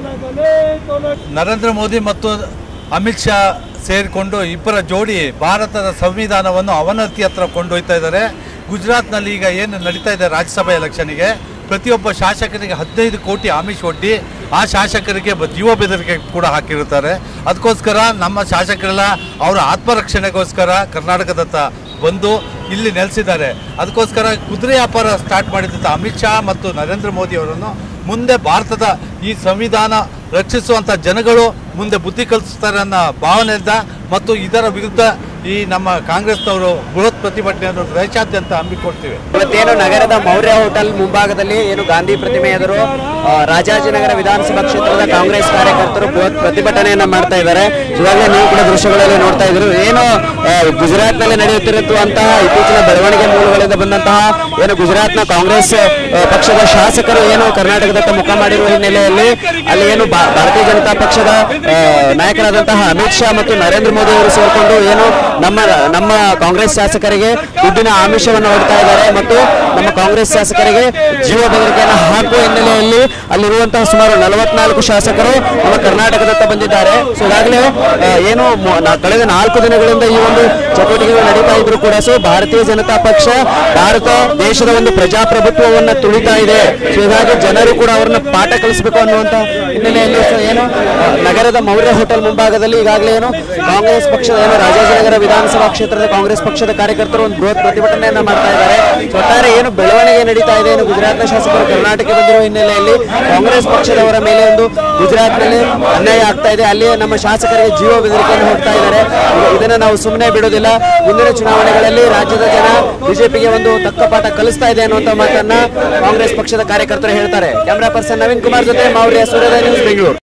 ತೊಲಗಲಿ Narendra Modi ಮತ್ತು ಅಮಿತ್ ಶಾ ಸೇರಿಕೊಂಡು ಇಬ್ಬರ ಜೋಡಿ ಭಾರತದ ಸಂವಿಧಾನವನ್ನು ಅವನತಿ ಹತ್ರ ಕೊಂಡೊಯ್ತಾ ಇದ್ದಾರೆ ಗುಜರಾತ್ನಲ್ಲಿ ಈಗ ಏನು ನಡೀತಾ ಇದೆ ರಾಜ್ಯಸಭಾ ಎಲೆಕ್ಷನ್ಗೆ ಪ್ರತಿಯೊಬ್ಬ ಶಾಸಕರಿಗೆ ಹದಿನೈದು ಕೋಟಿ ಆಮಿಷ ಒಡ್ಡಿ ಆ ಶಾಸಕರಿಗೆ ಬ- ಜೀವ ಬೆದರಿಕೆ ಕೂಡ ಹಾಕಿರುತ್ತಾರೆ ಅದಕ್ಕೋಸ್ಕರ ನಮ್ಮ ಶಾಸಕರೆಲ್ಲ ಅವರ ಆತ್ಮರಕ್ಷಣೆಗೋಸ್ಕರ ಕರ್ನಾಟಕದತ್ತ ಬಂದು ಇಲ್ಲಿ ನೆಲೆಸಿದ್ದಾರೆ ಅದಕ್ಕೋಸ್ಕರ ಕುದುರೆ ವ್ಯಾಪಾರ ಸ್ಟಾರ್ಟ್ ಮಾಡಿದಂಥ ಅಮಿತ್ ಶಾ ಮತ್ತು ನರೇಂದ್ರ ಮೋದಿ ಅವರನ್ನು ಮುಂದೆ ಭಾರತದ ಈ ಸಂವಿಧಾನ ರಕ್ಷಿಸುವಂಥ ಜನಗಳು ಮುಂದೆ ಬುದ್ಧಿ ಕಲಿಸ್ತಾರೆ ಅನ್ನೋ ಭಾವನೆಯಿಂದ ಮತ್ತು ಇದರ ವಿರುದ್ಧ ಈ ನಮ್ಮ ಕಾಂಗ್ರೆಸ್ನವರು ಬೃಹತ್ ಪ್ರತಿಭಟನೆಯನ್ನು ದೇಶಾದ್ಯಂತ ಹಮ್ಮಿಕೊಳ್ತೀವಿ ಇವತ್ತೇನು ನಗರದ ಮೌರ್ಯ ಹೋಟೆಲ್ ಮುಂಭಾಗದಲ್ಲಿ ಏನು ಗಾಂಧಿ ಪ್ರತಿಮೆ ಎದುರು ಆ, ರಾಜಾಜಿನಗರ ವಿಧಾನಸಭಾ ಕ್ಷೇತ್ರದ ಕಾಂಗ್ರೆಸ್ ಕಾರ್ಯಕರ್ತರು ಬೃಹತ್ ಪ್ರತಿಭಟನೆಯನ್ನ ಮಾಡ್ತಾ ಇದ್ದಾರೆ ಇವಾಗಲೇ ನೀವು ಕೂಡ ದೃಶ್ಯಗಳಲ್ಲಿ ನೋಡ್ತಾ ಇದ್ರು ಏನು ಆ, ಗುಜರಾತ್ನಲ್ಲಿ ನಡೆಯುತ್ತಿರುವಂತಹ ಇತ್ತೀಚಿನ ಬೆಳವಣಿಗೆ ಮೂಲಗಳಿಂದ ಬಂದಂತಹ ಏನು ಗುಜರಾತ್ನ ಕಾಂಗ್ರೆಸ್ ಆ, ಪಕ್ಷದ ಶಾಸಕರು ಏನು ಕರ್ನಾಟಕದತ್ತ ಮುಖ ಮಾಡಿರುವ ಹಿನ್ನೆಲೆಯಲ್ಲಿ ಅಲ್ಲಿ ಏನು ಭಾ- ಭಾರತೀಯ ಜನತಾ ಪಕ್ಷದ ಆ, ನಾಯಕರಾದಂತಹ ಅಮಿತ್ ಶಾ ಮತ್ತು ನರೇಂದ್ರ ಮೋದಿ ಅವರು ಸೇರಿಕೊಂಡು ಏನು ನಮ್ಮ ನಮ್ಮ ಕಾಂಗ್ರೆಸ್ ಶಾಸಕರಿಗೆ ದುಡ್ಡಿನ ಆಮಿಷವನ್ನು ಹೊಡ್ತಾ ಇದ್ದಾರೆ ಮತ್ತು ನಮ್ಮ ಕಾಂಗ್ರೆಸ್ ಶಾಸಕರಿಗೆ ಜೀವ ಬೆದರಿಕೆಯನ್ನು ಹಾಕುವ ಹಿನ್ನೆಲೆಯಲ್ಲಿ ಅಲ್ಲಿರುವಂತಹ ಸುಮಾರು ನಲವತ್ನಾಲ್ಕು ಶಾಸಕರು ನಮ್ಮ ಕರ್ನಾಟಕದತ್ತ ಬಂದಿದ್ದಾರೆ ಸೊ ಈಗಾಗಲೇ ಆ, ಏನು ಮೊ- ನಾ- ಕಳೆದ ನಾಲ್ಕು ದಿನಗಳಿಂದ ಈ ಒಂದು ಚಟುವಟಿಕೆಗಳು ನಡೀತಾ ಇದ್ರು ಕೂಡ ಸೊ ಭಾರತೀಯ ಜನತಾ ಪಕ್ಷ ಭಾರತ ದೇಶದ ಒಂದು ಪ್ರಜಾಪ್ರಭುತ್ವವನ್ನ ತುಳಿತಾ ಇದೆ ಸೊ ಹೀಗಾಗಿ ಜನರು ಕೂಡ ಅವರನ್ನ ಪಾಠ ಕಲಿಸಬೇಕು ಅನ್ನುವಂತ ಹಿನ್ನೆಲೆಯಲ್ಲಿ ಸೊ ಏನು ಆ, ನಗರದ ಮೌರ್ಯ ಹೋಟೆಲ್ ಮುಂಭಾಗದಲ್ಲಿ ಈಗಾಗಲೇ ಏನು ಕಾಂಗ್ರೆಸ್ ಪಕ್ಷದ ಏನು ರಾಜಾಜಿನಗರ ವಿಧಾನಸಭಾ ಕ್ಷೇತ್ರದ ಕಾಂಗ್ರೆಸ್ ಪಕ್ಷದ ಕಾರ್ಯಕರ್ತರು ಒಂದು ಬೃಹತ್ ಪ್ರತಿಭಟನೆಯನ್ನ ಮಾಡ್ತಾ ಇದ್ದಾರೆ ಸೊ ಒಟ್ಟಾರೆ ಏನು ಬೆಳವಣಿಗೆ ನಡೀತಾ ಇದೆ ಏನು ಗುಜರಾತ್ನ ಶಾಸಕರು ಕರ್ನಾಟಕಕ್ಕೆ ಬಂದಿರುವ ಹಿನ್ನೆಲೆಯಲ್ಲಿ ಕಾಂಗ್ರೆಸ್ ಪಕ್ಷದವರ ಮೇಲೆ ಒಂದು ಗುಜರಾತ್ನಲ್ಲಿ ಅನ್ಯಾಯ ಆಗ್ತಾ ಇದೆ ಅಲ್ಲಿ ನಮ್ಮ ಶಾಸಕರಿಗೆ ಜೀವ ಬೆದರಿಕೆಯನ್ನು ಹೊಡ್ತಾ ಇದ್ದಾರೆ ಇದು- ಇದನ್ನ ನಾವು ಸುಮ್ಮನೆ ಬಿಡೋದಿಲ್ಲ ಮುಂದಿನ ಚುನಾವಣೆಗಳಲ್ಲಿ ರಾಜ್ಯದ ಜನ ಬಿಜೆಪಿಗೆ ಒಂದು ತಕ್ಕ ಪಾಠ ಕಲಿಸ್ತಾ ಇದೆ ಅನ್ನುವಂತ ಮಾತನ್ನ ಕಾಂಗ್ರೆಸ್ ಪಕ್ಷದ ಕಾರ್ಯಕರ್ತರು ಹೇಳ್ತಾರೆ ಕ್ಯಾಮರಾ ಪರ್ಸನ್ ನವೀನ್ ಕುಮಾರ್ ಜೊತೆ ಮೌರ್ಯ ಸೂರ್ಯೋದಯ ನ್ಯೂಸ್ ಬೆಂಗಳೂರು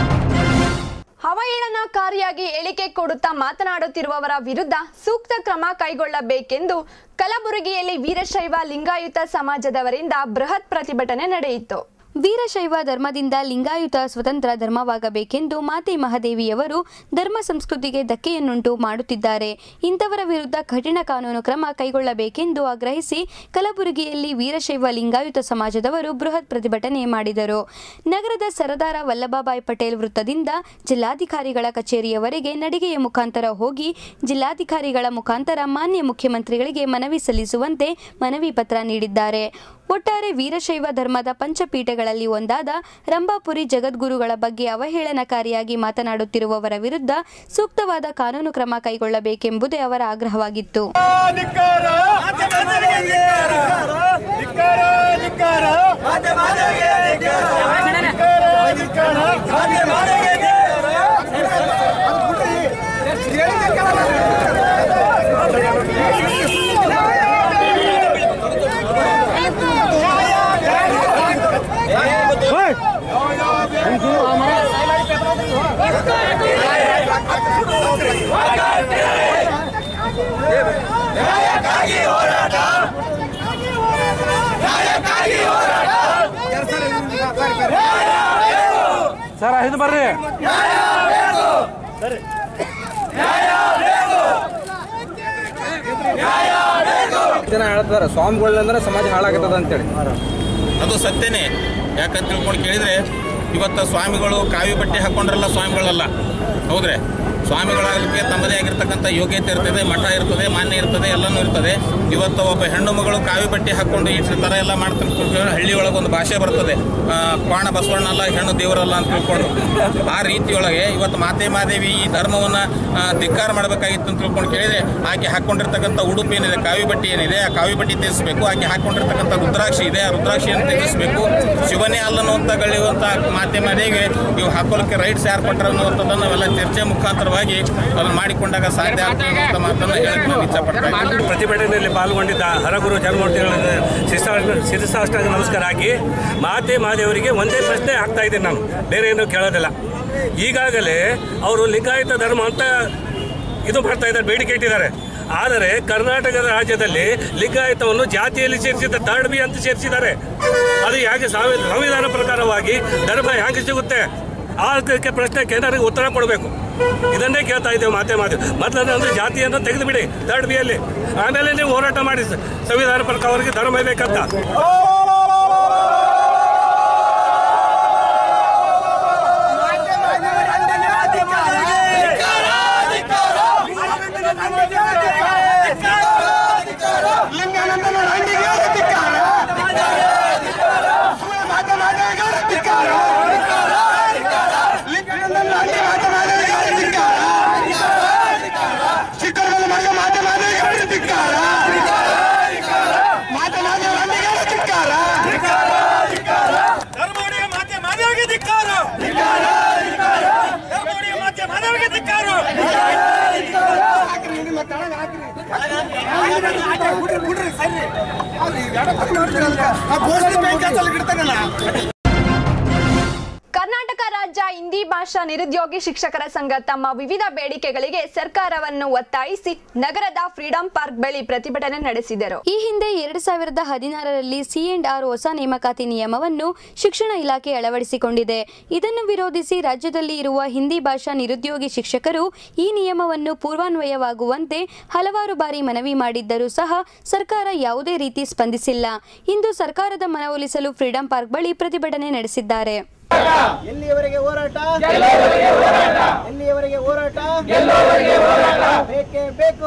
ಅವಹೇಳನಕಾರಿಯಾಗಿ ಹೇಳಿಕೆ ಕೊಡುತ್ತಾ ಮಾತನಾಡುತ್ತಿರುವವರ ವಿರುದ್ಧ ಸೂಕ್ತ ಕ್ರಮ ಕೈಗೊಳ್ಳಬೇಕೆಂದು ಕಲಬುರಗಿಯಲ್ಲಿ ವೀರಶೈವ ಲಿಂಗಾಯುತ ಸಮಾಜದವರಿಂದ ಬೃಹತ್ ಪ್ರತಿಭಟನೆ ನಡೆಯಿತು ವೀರಶೈವ ಧರ್ಮದಿಂದ ಲಿಂಗಾಯುತ ಸ್ವತಂತ್ರ ಧರ್ಮವಾಗಬೇಕೆಂದು ಮಾತೆ ಮಹಾದೇವಿಯವರು ಧರ್ಮ ಸಂಸ್ಕೃತಿಗೆ ಧಕ್ಕೆಯನ್ನುಂಟು ಮಾಡುತ್ತಿದ್ದಾರೆ ಇಂಥವರ ವಿರುದ್ಧ ಕಠಿಣ ಕಾನೂನು ಕ್ರಮ ಕೈಗೊಳ್ಳಬೇಕೆಂದು ಆಗ್ರಹಿಸಿ ಕಲಬುರಗಿಯಲ್ಲಿ ವೀರಶೈವ ಲಿಂಗಾಯುತ ಸಮಾಜದವರು ಬೃಹತ್ ಪ್ರತಿಭಟನೆ ಮಾಡಿದರು ನಗರದ ಸರದಾರ ವಲ್ಲಭಭಾಯ್ ಪಟೇಲ್ ವೃತ್ತದಿಂದ ಜಿಲ್ಲಾಧಿಕಾರಿಗಳ ಕಚೇರಿಯವರೆಗೆ ನಡಿಗೆಯ ಮುಖಾಂತರ ಹೋಗಿ ಜಿಲ್ಲಾಧಿಕಾರಿಗಳ ಮುಖಾಂತರ ಮಾನ್ಯ ಮುಖ್ಯಮಂತ್ರಿಗಳಿಗೆ ಮನವಿ ಸಲ್ಲಿಸುವಂತೆ ಮನವಿ ಪತ್ರ ನೀಡಿದ್ದಾರೆ ಒಟ್ಟಾರೆ ವೀರಶೈವ ಧರ್ಮದ ಪಂಚಪೀಠಗಳಲ್ಲಿ ಒಂದಾದ ರಂಭಾಪುರಿ ಜಗದ್ಗುರುಗಳ ಬಗ್ಗೆ ಅವಹೇಳನಕಾರಿಯಾಗಿ ಮಾತನಾಡುತ್ತಿರುವವರ ವಿರುದ್ಧ ಸೂಕ್ತವಾದ ಕಾನೂನು ಕ್ರಮ ಕೈಗೊಳ್ಳಬೇಕೆಂಬುದೇ ಅವರ ಆಗ್ರಹವಾಗಿತ್ತು ಸರ್ ಇದು ಬರ್ರಿ ಜನ ಹೇಳ್ತಾರೆ ಸ್ವಾಮಿಗಳಂದ್ರೆ ಸಮಾಜ ಹಾಳಾಗತ್ತದ ಅಂತೇಳಿ ಅದು ಸತ್ಯನೇ ಯಾಕಂತ ತಿಳ್ಕೊಂಡು ಕೇಳಿದರೆ ಇವತ್ತು ಸ್ವಾಮಿಗಳು ಕಾವಿ ಬಟ್ಟೆ ಹಾಕ್ಕೊಂಡ್ರಲ್ಲ ಸ್ವಾಮಿಗಳಲ್ಲ ಹೌದ್ರೆ ಸ್ವಾಮಿಗಳಾಗಲಿಕ್ಕೆ ತಮ್ಮದೇ ಆಗಿರ್ತಕ್ಕಂಥ ಯೋಗ್ಯತೆ ಇರ್ತದೆ ಮಠ ಇರ್ತದೆ ಮಾನ್ಯ ಇರ್ತದೆ ಎಲ್ಲನೂ ಇರ್ತದೆ ಇವತ್ತು ಒಬ್ಬ ಹೆಣ್ಣು ಮಗಳು ಕಾವಿ ಬಟ್ಟೆ ಹಾಕ್ಕೊಂಡು ಈ ಥರ ಎಲ್ಲ ಮಾಡ್ತಾರೆ ತಿಳ್ಕೊಂಡು ಹಳ್ಳಿ ಒಳಗೆ ಒಂದು ಭಾಷೆ ಬರ್ತದೆ ಆ, ಕ್ವಾಣ ಬಸವಣ್ಣ ಅಲ್ಲ ಹೆಣ್ಣು ದೇವರಲ್ಲ ಅಂತ ತಿಳ್ಕೊಂಡು ಆ ರೀತಿಯೊಳಗೆ ಇವತ್ತು ಮಾತೆ ಮಾದೇವಿ ಈ ಧರ್ಮವನ್ನು ಧಿಕ್ಕಾರ ಮಾಡಬೇಕಾಗಿತ್ತು ಅಂತ ತಿಳ್ಕೊಂಡು ಕೇಳಿದರೆ ಆಕೆ ಹಾಕ್ಕೊಂಡಿರ್ತಕ್ಕಂಥ ಉಡುಪು ಏನಿದೆ ಕಾವಿ ಬಟ್ಟೆ ಏನಿದೆ ಆ ಕಾವಿ ಬಟ್ಟೆ ತ್ಯಜಿಸಬೇಕು ಆಕೆ ಹಾಕ್ಕೊಂಡಿರ್ತಕ್ಕಂಥ ರುದ್ರಾಕ್ಷಿ ಇದೆ ಆ ರುದ್ರಾಕ್ಷಿಯನ್ನು ತ್ಯಜಿಸಬೇಕು ಶಿವನೇ ಅಲ್ಲನ್ನುವಂಥ ಗಳೆಯುವಂಥ ಮಾತೆ ಮಾದೇವಿಗೆ ಇವು ಹಾಕೋಲಿಕ್ಕೆ ರೈಟ್ಸ್ ಯಾರು ಕೊಟ್ಟರು ಅನ್ನುವಂಥದ್ದನ್ನು ನಾವೆಲ್ಲ ಚರ್ಚೆ ಮುಖಾಂತರ ವ್ಯವಸ್ಥಿತವಾಗಿ ಅದನ್ನು ಮಾಡಿಕೊಂಡಾಗ ಸಾಧ್ಯ ಆಗ್ತದೆ ಅಂತ ಮಾತನ್ನು ಹೇಳಕ್ಕೆ ನಾನು ಇಚ್ಛಪಡ್ತಾ ಇದ್ದೀನಿ ಪ್ರತಿಭಟನೆಯಲ್ಲಿ ಪಾಲ್ಗೊಂಡಿದ್ದ ಹರಗುರು ಜನ್ಮೂರ್ತಿಗಳ ಶಿರಸಾ ಶಿರಸಾಷ್ಟಾಂಗ ನಮಸ್ಕಾರ ಹಾಕಿ ಮಾತೆ ಮಾದೇವರಿಗೆ ಒಂದೇ ಪ್ರಶ್ನೆ ಹಾಕ್ತಾ ಇದ್ದೀನಿ ನಾನು ಬೇರೆ ಏನೂ ಕೇಳೋದಿಲ್ಲ ಈಗಾಗಲೇ ಅವರು ಲಿಂಗಾಯತ ಧರ್ಮ ಅಂತ ಇದು ಮಾಡ್ತಾ ಇದ್ದಾರೆ ಬೇಡಿಕೆ ಇಟ್ಟಿದ್ದಾರೆ ಆದರೆ ಕರ್ನಾಟಕ ರಾಜ್ಯದಲ್ಲಿ ಲಿಂಗಾಯತವನ್ನು ಜಾತಿಯಲ್ಲಿ ಸೇರಿಸಿದ ಥರ್ಡ್ ಬಿ ಅಂತ ಸೇರಿಸಿದ್ದಾರೆ ಅದು ಹೇಗೆ ಸಾವಿ- ಸಂವಿಧಾನ ಪ್ರಕಾರವಾಗಿ ಧರ್ಮ ಹೇಗೆ ಸಿಗುತ್ತೆ ಅದಕ್ಕೆ ಪ್ರಶ್ನೆ ಕೇಂದ್ರಕ್ಕೆ ಉತ್ತರ ಕೊಡಬೇಕು ಇದನ್ನೇ ಕೇಳ್ತಾ ಇದ್ದೇವೆ ಮಾತೆ ಮಾತು ಮೊದಲನೇ ಅಂದರೆ ಜಾತಿಯನ್ನು ತೆಗೆದು ಬಿಡಿ ಥರ್ಡ್ ಬಿಯಲ್ಲಿ ಆಮೇಲೆ ನೀವು ಹೋರಾಟ ಮಾಡಿ ಸಂವಿಧಾನ ಪ್ರಕಾರವಾಗಿ ಧರ್ಮ ಬೇಕಂತ ಕರ್ನಾಟಕ ರಾಜ್ಯ ಹಿಂದಿ ಭಾಷಾ ನಿರುದ್ಯೋಗಿ ಶಿಕ್ಷಕರ ಸಂಘ ತಮ್ಮ ವಿವಿಧ ಬೇಡಿಕೆಗಳಿಗೆ ಸರ್ಕಾರವನ್ನು ಒತ್ತಾಯಿಸಿ ನಗರದ ಫ್ರೀಡಂ ಪಾರ್ಕ್ ಬಳಿ ಪ್ರತಿಭಟನೆ ನಡೆಸಿದರು ಈ ಹಿಂದೆ ಎರಡು ಸಾವಿರದ ಹದಿನಾರರಲ್ಲಿ ಸಿ ಅಂಡ್ ಆರ್ ಹೊಸ ನೇಮಕಾತಿ ನಿಯಮವನ್ನು ಶಿಕ್ಷಣ ಇಲಾಖೆ ಅಳವಡಿಸಿಕೊಂಡಿದೆ ಇದನ್ನು ವಿರೋಧಿಸಿ ರಾಜ್ಯದಲ್ಲಿ ಇರುವ ಹಿಂದಿ ಭಾಷಾ ನಿರುದ್ಯೋಗಿ ಶಿಕ್ಷಕರು ಈ ನಿಯಮವನ್ನು ಪೂರ್ವಾನ್ವಯವಾಗುವಂತೆ ಹಲವಾರು ಬಾರಿ ಮನವಿ ಮಾಡಿದ್ದರೂ ಸಹ ಸರ್ಕಾರ ಯಾವುದೇ ರೀತಿ ಸ್ಪಂದಿಸಿಲ್ಲ ಇಂದು ಸರ್ಕಾರದ ಮನವೊಲಿಸಲು ಫ್ರೀಡಂ ಪಾರ್ಕ್ ಬಳಿ ಪ್ರತಿಭಟನೆ ನಡೆಸಿದ್ದಾರೆ ಎಲ್ಲಿಯವರೆಗೆ ಹೋರಾಟ ಎಲ್ಲಿಯವರೆಗೆ ಹೋರಾಟ ಬೇಕೇ ಬೇಕು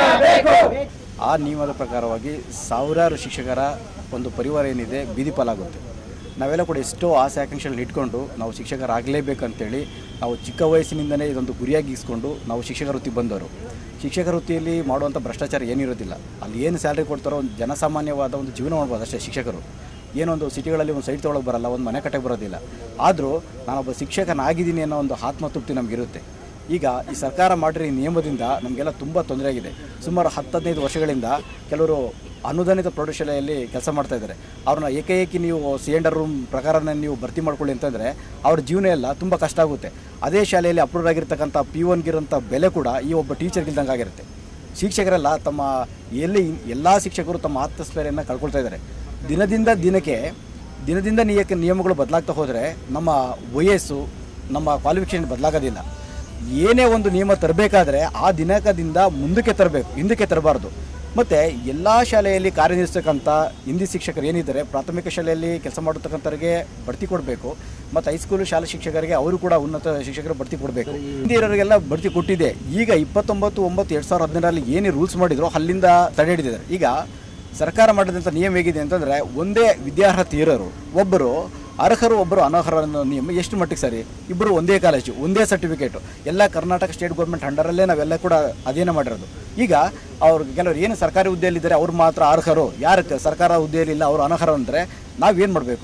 ಆ ನಿಯಮದ ಪ್ರಕಾರವಾಗಿ ಸಾವಿರಾರು ಶಿಕ್ಷಕರ ಒಂದು ಪರಿವಾರ ಏನಿದೆ ಬೀದಿ ಪಾಲಾಗುತ್ತೆ ನಾವೆಲ್ಲ ಕೂಡ ಎಷ್ಟೋ ಆಸೆ ಆಕಾಂಕ್ಷೆಗಳನ್ನ ಇಟ್ಕೊಂಡು ನಾವು ಶಿಕ್ಷಕರಾಗಲೇಬೇಕಂತೇಳಿ ನಾವು ಚಿಕ್ಕ ವಯಸ್ಸಿನಿಂದಲೇ ಇದೊಂದು ಗುರಿಯಾಗಿ ಇಸ್ಕೊಂಡು ನಾವು ಶಿಕ್ಷಕ ವೃತ್ತಿ ಬಂದವರು ಶಿಕ್ಷಕ ವೃತ್ತಿಯಲ್ಲಿ ಮಾಡುವಂಥ ಭ್ರಷ್ಟಾಚಾರ ಏನಿರೋದಿಲ್ಲ ಅಲ್ಲಿ ಏನು ಸ್ಯಾಲ್ರಿ ಕೊಡ್ತಾರೋ ಒಂದು ಜನಸಾಮಾನ್ಯವಾದ ಒಂದು ಜೀವನ ಮಾಡ್ಬೋದು ಅಷ್ಟೇ ಶಿಕ್ಷಕರು ಏನೊಂದು ಸಿಟಿಗಳಲ್ಲಿ ಒಂದು ಸೈಟ್ ತೊಗೊಳಕ್ಕೆ ಬರಲ್ಲ ಒಂದು ಮನೆ ಕಟ್ಟಕ್ಕೆ ಬರೋದಿಲ್ಲ ಆದರೂ ನಾನೊಬ್ಬ ಶಿಕ್ಷಕನಾಗಿದ್ದೀನಿ ಅನ್ನೋ ಒಂದು ಆತ್ಮತೃಪ್ತಿ ನಮಗಿರುತ್ತೆ ಈಗ ಈ ಸರ್ಕಾರ ಮಾಡಿರೋ ಈ ನಿಯಮದಿಂದ ನಮಗೆಲ್ಲ ತುಂಬ ತೊಂದರೆ ಆಗಿದೆ ಸುಮಾರು ಹತ್ತು ಹದಿನೈದು ವರ್ಷಗಳಿಂದ ಕೆಲವರು ಅನುದಾನಿತ ಪ್ರೌಢಶಾಲೆಯಲ್ಲಿ ಕೆಲಸ ಮಾಡ್ತಾ ಇದ್ದಾರೆ ಅವ್ರನ್ನ ಏಕಾಏಕಿ ನೀವು ಸಿಲಿಂಡರ್ ರೂಮ್ ಪ್ರಕಾರನ ನೀವು ಭರ್ತಿ ಮಾಡ್ಕೊಳ್ಳಿ ಅಂತಂದರೆ ಅವ್ರ ಜೀವನ ಎಲ್ಲ ತುಂಬ ಕಷ್ಟ ಆಗುತ್ತೆ ಅದೇ ಶಾಲೆಯಲ್ಲಿ ಅಪ್ರೂವ್ ಆಗಿರ್ತಕ್ಕಂಥ ಪಿ ಒನ್ಗಿರೋಂಥ ಬೆಲೆ ಕೂಡ ಈ ಒಬ್ಬ ಟೀಚರ್ಗಿಲ್ದಂಗೆ ಆಗಿರುತ್ತೆ ಶಿಕ್ಷಕರೆಲ್ಲ ತಮ್ಮ ಎಲ್ಲಿ ಎಲ್ಲ ಶಿಕ್ಷಕರು ತಮ್ಮ ಆತ್ಮಸ್ಫೈರ್ಯನ್ನು ಕಳ್ಕೊಳ್ತಾ ಇದ್ದಾರೆ ದಿನದಿಂದ ದಿನಕ್ಕೆ ದಿನದಿಂದ ನಿಯಕ್ಕೆ ನಿಯಮಗಳು ಬದಲಾಗ್ತಾ ಹೋದರೆ ನಮ್ಮ ವಯಸ್ಸು ನಮ್ಮ ಕ್ವಾಲಿಫಿಕೇಷನ್ ಬದಲಾಗೋದಿಲ್ಲ ಏನೇ ಒಂದು ನಿಯಮ ತರಬೇಕಾದ್ರೆ ಆ ದಿನಾಂಕದಿಂದ ಮುಂದಕ್ಕೆ ತರಬೇಕು ಹಿಂದಕ್ಕೆ ತರಬಾರ್ದು ಮತ್ತು ಎಲ್ಲ ಶಾಲೆಯಲ್ಲಿ ಕಾರ್ಯನಿರ್ವಹಿಸ್ತಕ್ಕಂಥ ಹಿಂದಿ ಶಿಕ್ಷಕರು ಏನಿದ್ದಾರೆ ಪ್ರಾಥಮಿಕ ಶಾಲೆಯಲ್ಲಿ ಕೆಲಸ ಮಾಡತಕ್ಕಂಥವ್ರಿಗೆ ಬಡ್ತಿ ಕೊಡಬೇಕು ಮತ್ತು ಹೈಸ್ಕೂಲು ಶಾಲಾ ಶಿಕ್ಷಕರಿಗೆ ಅವರು ಕೂಡ ಉನ್ನತ ಶಿಕ್ಷಕರು ಬಡ್ತಿ ಕೊಡಬೇಕು ಹಿಂದಿ ಇರೋರಿಗೆಲ್ಲ ಬಡ್ತಿ ಕೊಟ್ಟಿದೆ ಈಗ ಇಪ್ಪತ್ತೊಂಬತ್ತು ಒಂಬತ್ತು ಎರಡು ಸಾವಿರದ ಹದಿನೇಳರಲ್ಲಿ ಏನೇ ರೂಲ್ಸ್ ಮಾಡಿದ್ರು ಅಲ್ಲಿಂದ ತಡೆ ಹಿಡಿದಿದ್ದಾರೆ ಈಗ ಸರ್ಕಾರ ಮಾಡಿದಂಥ ನಿಯಮ ಹೇಗಿದೆ ಅಂತಂದರೆ ಒಂದೇ ವಿದ್ಯಾರ್ಹತೆ ಇರೋರು ಒಬ್ಬರು ಅರ್ಹರು ಒಬ್ಬರು ಅನರ್ಹರು ಅನ್ನೋ ನಿಯಮ ಎಷ್ಟು ಮಟ್ಟಿಗೆ ಸರಿ ಇಬ್ಬರು ಒಂದೇ ಕಾಲೇಜು ಒಂದೇ ಸರ್ಟಿಫಿಕೇಟು ಎಲ್ಲ ಕರ್ನಾಟಕ ಸ್ಟೇಟ್ ಗೌರ್ಮೆಂಟ್ ಅಂಡರಲ್ಲೇ ನಾವೆಲ್ಲ ಕೂಡ ಅದೇನೇ ಮಾಡಿರೋದು ಈಗ ಅವ್ರು ಕೆಲವರು ಏನು ಸರ್ಕಾರಿ ಹುದ್ದೆಯಲ್ಲಿದ್ದಾರೆ ಅವ್ರು ಮಾತ್ರ ಅರ್ಹರು ಯಾರು ಸರ್ಕಾರ ಹುದ್ದೆಯಲ್ಲಿಲ್ಲ ಅವರು ಅನರ್ಹರು ಅಂದರೆ ನಾವೇನು ಮಾಡಬೇಕು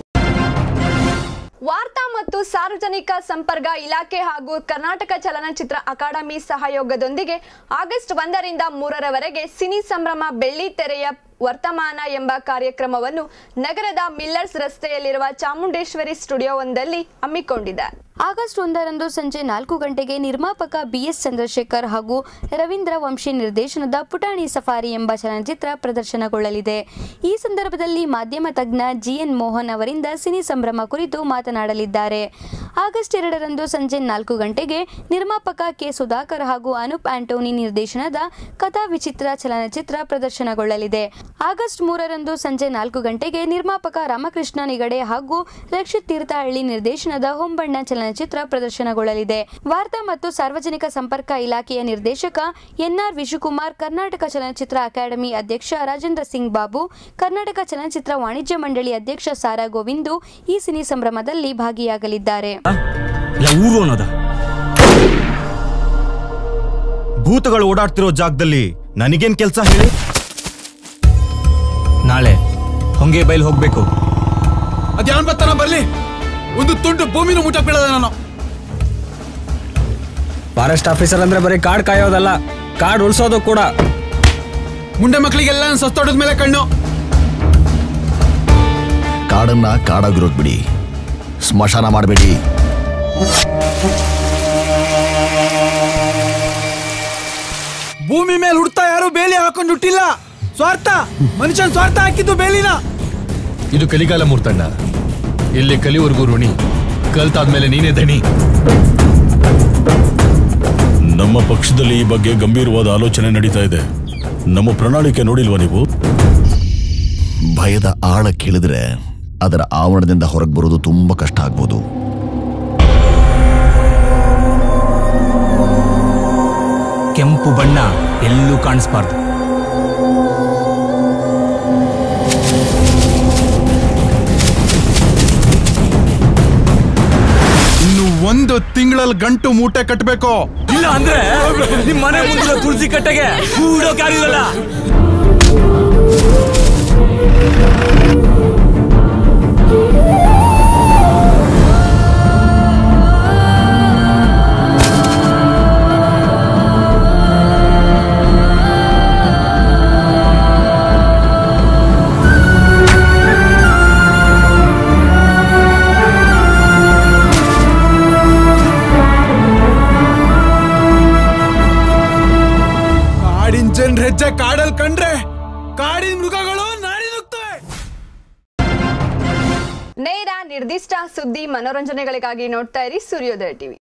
ವಾರ್ತಾ ಮತ್ತು ಸಾರ್ವಜನಿಕ ಸಂಪರ್ಕ ಇಲಾಖೆ ಹಾಗೂ ಕರ್ನಾಟಕ ಚಲನಚಿತ್ರ ಅಕಾಡೆಮಿ ಸಹಯೋಗದೊಂದಿಗೆ ಆಗಸ್ಟ್ ಒಂದರಿಂದ ಮೂರರವರೆಗೆ ಸಿನಿ ಸಂಭ್ರಮ ಬೆಳ್ಳಿ ತೆರೆಯ ವರ್ತಮಾನ ಎಂಬ ಕಾರ್ಯಕ್ರಮವನ್ನು ನಗರದ ಮಿಲ್ಲರ್ಸ್ ರಸ್ತೆಯಲ್ಲಿರುವ ಚಾಮುಂಡೇಶ್ವರಿ ಸ್ಟುಡಿಯೋವೊಂದಲ್ಲಿ ಹಮ್ಮಿಕೊಂಡಿದೆ ಆಗಸ್ಟ್ ಒಂದರಂದು ಸಂಜೆ ನಾಲ್ಕು ಗಂಟೆಗೆ ನಿರ್ಮಾಪಕ ಬಿಎಸ್ ಚಂದ್ರಶೇಖರ್ ಹಾಗೂ ರವೀಂದ್ರ ವಂಶಿ ನಿರ್ದೇಶನದ ಪುಟಾಣಿ ಸಫಾರಿ ಎಂಬ ಚಲನಚಿತ್ರ ಪ್ರದರ್ಶನಗೊಳ್ಳಲಿದೆ ಈ ಸಂದರ್ಭದಲ್ಲಿ ಮಾಧ್ಯಮ ತಜ್ಞ ಜಿಎನ್ ಮೋಹನ್ ಅವರಿಂದ ಸಿನಿ ಸಂಭ್ರಮ ಕುರಿತು ಮಾತನಾಡಲಿದ್ದಾರೆ ಆಗಸ್ಟ್ ಎರಡರಂದು ಸಂಜೆ ನಾಲ್ಕು ಗಂಟೆಗೆ ನಿರ್ಮಾಪಕ ಕೆ ಸುಧಾಕರ್ ಹಾಗೂ ಅನೂಪ್ ಆಂಟೋನಿ ನಿರ್ದೇಶನದ ಕಥಾ ವಿಚಿತ್ರ ಚಲನಚಿತ್ರ ಪ್ರದರ್ಶನಗೊಳ್ಳಲಿದೆ ಆಗಸ್ಟ್ ಮೂರರಂದು ಸಂಜೆ ನಾಲ್ಕು ಗಂಟೆಗೆ ನಿರ್ಮಾಪಕ ರಾಮಕೃಷ್ಣ ನಿಗಡೆ ಹಾಗೂ ರಕ್ಷಿತ್ ತೀರ್ಥಹಳ್ಳಿ ನಿರ್ದೇಶನದ ಹೊಂಬಣ್ಣ ಚಲನಚಿತ್ರ ಪ್ರದರ್ಶನಗೊಳ್ಳಲಿದೆ ವಾರ್ತಾ ಮತ್ತು ಸಾರ್ವಜನಿಕ ಸಂಪರ್ಕ ಇಲಾಖೆಯ ನಿರ್ದೇಶಕ ಎನ್ಆರ್ ವಿಶುಕುಮಾರ್ ಕರ್ನಾಟಕ ಚಲನಚಿತ್ರ ಅಕಾಡೆಮಿ ಅಧ್ಯಕ್ಷ ರಾಜೇಂದ್ರ ಸಿಂಗ್ ಬಾಬು ಕರ್ನಾಟಕ ಚಲನಚಿತ್ರ ವಾಣಿಜ್ಯ ಮಂಡಳಿ ಅಧ್ಯಕ್ಷ ಸಾರಾ ಗೋವಿಂದು ಈ ಸಿನಿ ಸಂಭ್ರಮದಲ್ಲಿ ಭಾಗಿಯಾಗಲಿದ್ದಾರೆ ಇಲ್ಲ ಊರು ಅನ್ನೋದ ಭೂತಗಳು ಓಡಾಡ್ತಿರೋ ಜಾಗದಲ್ಲಿ ನನಗೇನ್ ಕೆಲಸ ಹೇಳಿ ನಾಳೆ ಹೊಂಗೆ ಬೈಲ್ ಹೋಗ್ಬೇಕು ಅದ್ಯಾನ್ ಬರ್ತಾನ ಬರ್ಲಿ ಒಂದು ತುಂಡು ಭೂಮಿನ ಮುಟ್ಟ ಬೀಳದ ನಾನು ಫಾರೆಸ್ಟ್ ಆಫೀಸರ್ ಅಂದ್ರೆ ಬರೀ ಕಾಡ್ ಕಾಯೋದಲ್ಲ ಕಾಡ್ ಉಳಿಸೋದು ಕೂಡ ಮುಂಡೆ ಮಕ್ಕಳಿಗೆಲ್ಲ ಸಸ್ತೋಟದ ಮೇಲೆ ಕಣ್ಣು ಕಾಡನ್ನ ಕಾಡಾಗಿರೋದ್ ಬಿಡಿ ಸ್ಮಶಾನ ಮಾಡಬೇಡಿ ಭೂಮಿ ಮೇಲೆ ಹುಡ್ತಾ ಯಾರು ಬೇಲಿ ಹಾಕೊಂಡು ಹುಟ್ಟಿಲ್ಲ ಸ್ವಾರ್ಥ ಮನುಷ್ಯನ್ ಸ್ವಾರ್ಥ ಹಾಕಿದ್ದು ಬೇಲಿನ ಇದು ಕಲಿಕಾಲ ಮೂರ್ತಣ್ಣ ಇಲ್ಲಿ ಕಲಿವರೆಗೂ ಋಣಿ ಕಲ್ತಾದ್ಮೇಲೆ ನೀನೇ ದಣಿ ನಮ್ಮ ಪಕ್ಷದಲ್ಲಿ ಈ ಬಗ್ಗೆ ಗಂಭೀರವಾದ ಆಲೋಚನೆ ನಡೀತಾ ಇದೆ ನಮ್ಮ ಪ್ರಣಾಳಿಕೆ ನೋಡಿಲ್ವಾ ನೀವು ಭಯದ ಆಳ ಕೇಳಿದ್ರೆ ಅದರ ಆವರಣದಿಂದ ಹೊರಗೆ ಬರೋದು ತುಂಬಾ ಕಷ್ಟ ಆಗ್ಬೋದು ಕೆಂಪು ಬಣ್ಣ ಎಲ್ಲೂ ಕಾಣಿಸ್ಬಾರ್ದು ಇನ್ನು ಒಂದು ತಿಂಗಳಲ್ಲಿ ಗಂಟು ಮೂಟೆ ಕಟ್ಟಬೇಕು ಇಲ್ಲ ಅಂದ್ರೆ ನಿಮ್ ಮನೆ ಮುಂದಿನ ತುಳಸಿ ಕಟ್ಟೆಗೆ ಕೂಡೋಕಾಗಿಲ್ಲ ಕಾಡಿನ ಜನರ ಹೆಜ್ಜೆ ಕಾಡಲ್ ಕಂಡ್ರೆ ಕಾಡಿನ ಮೃಗಗಳು ನಾಡಿ ನುಗ್ತವೆ ನೇರ ನಿರ್ದಿಷ್ಟ ಸುದ್ದಿ ಮನೋರಂಜನೆಗಳಿಗಾಗಿ ನೋಡ್ತಾ ಇರಿ ಸೂರ್ಯೋದಯ ಟಿವಿ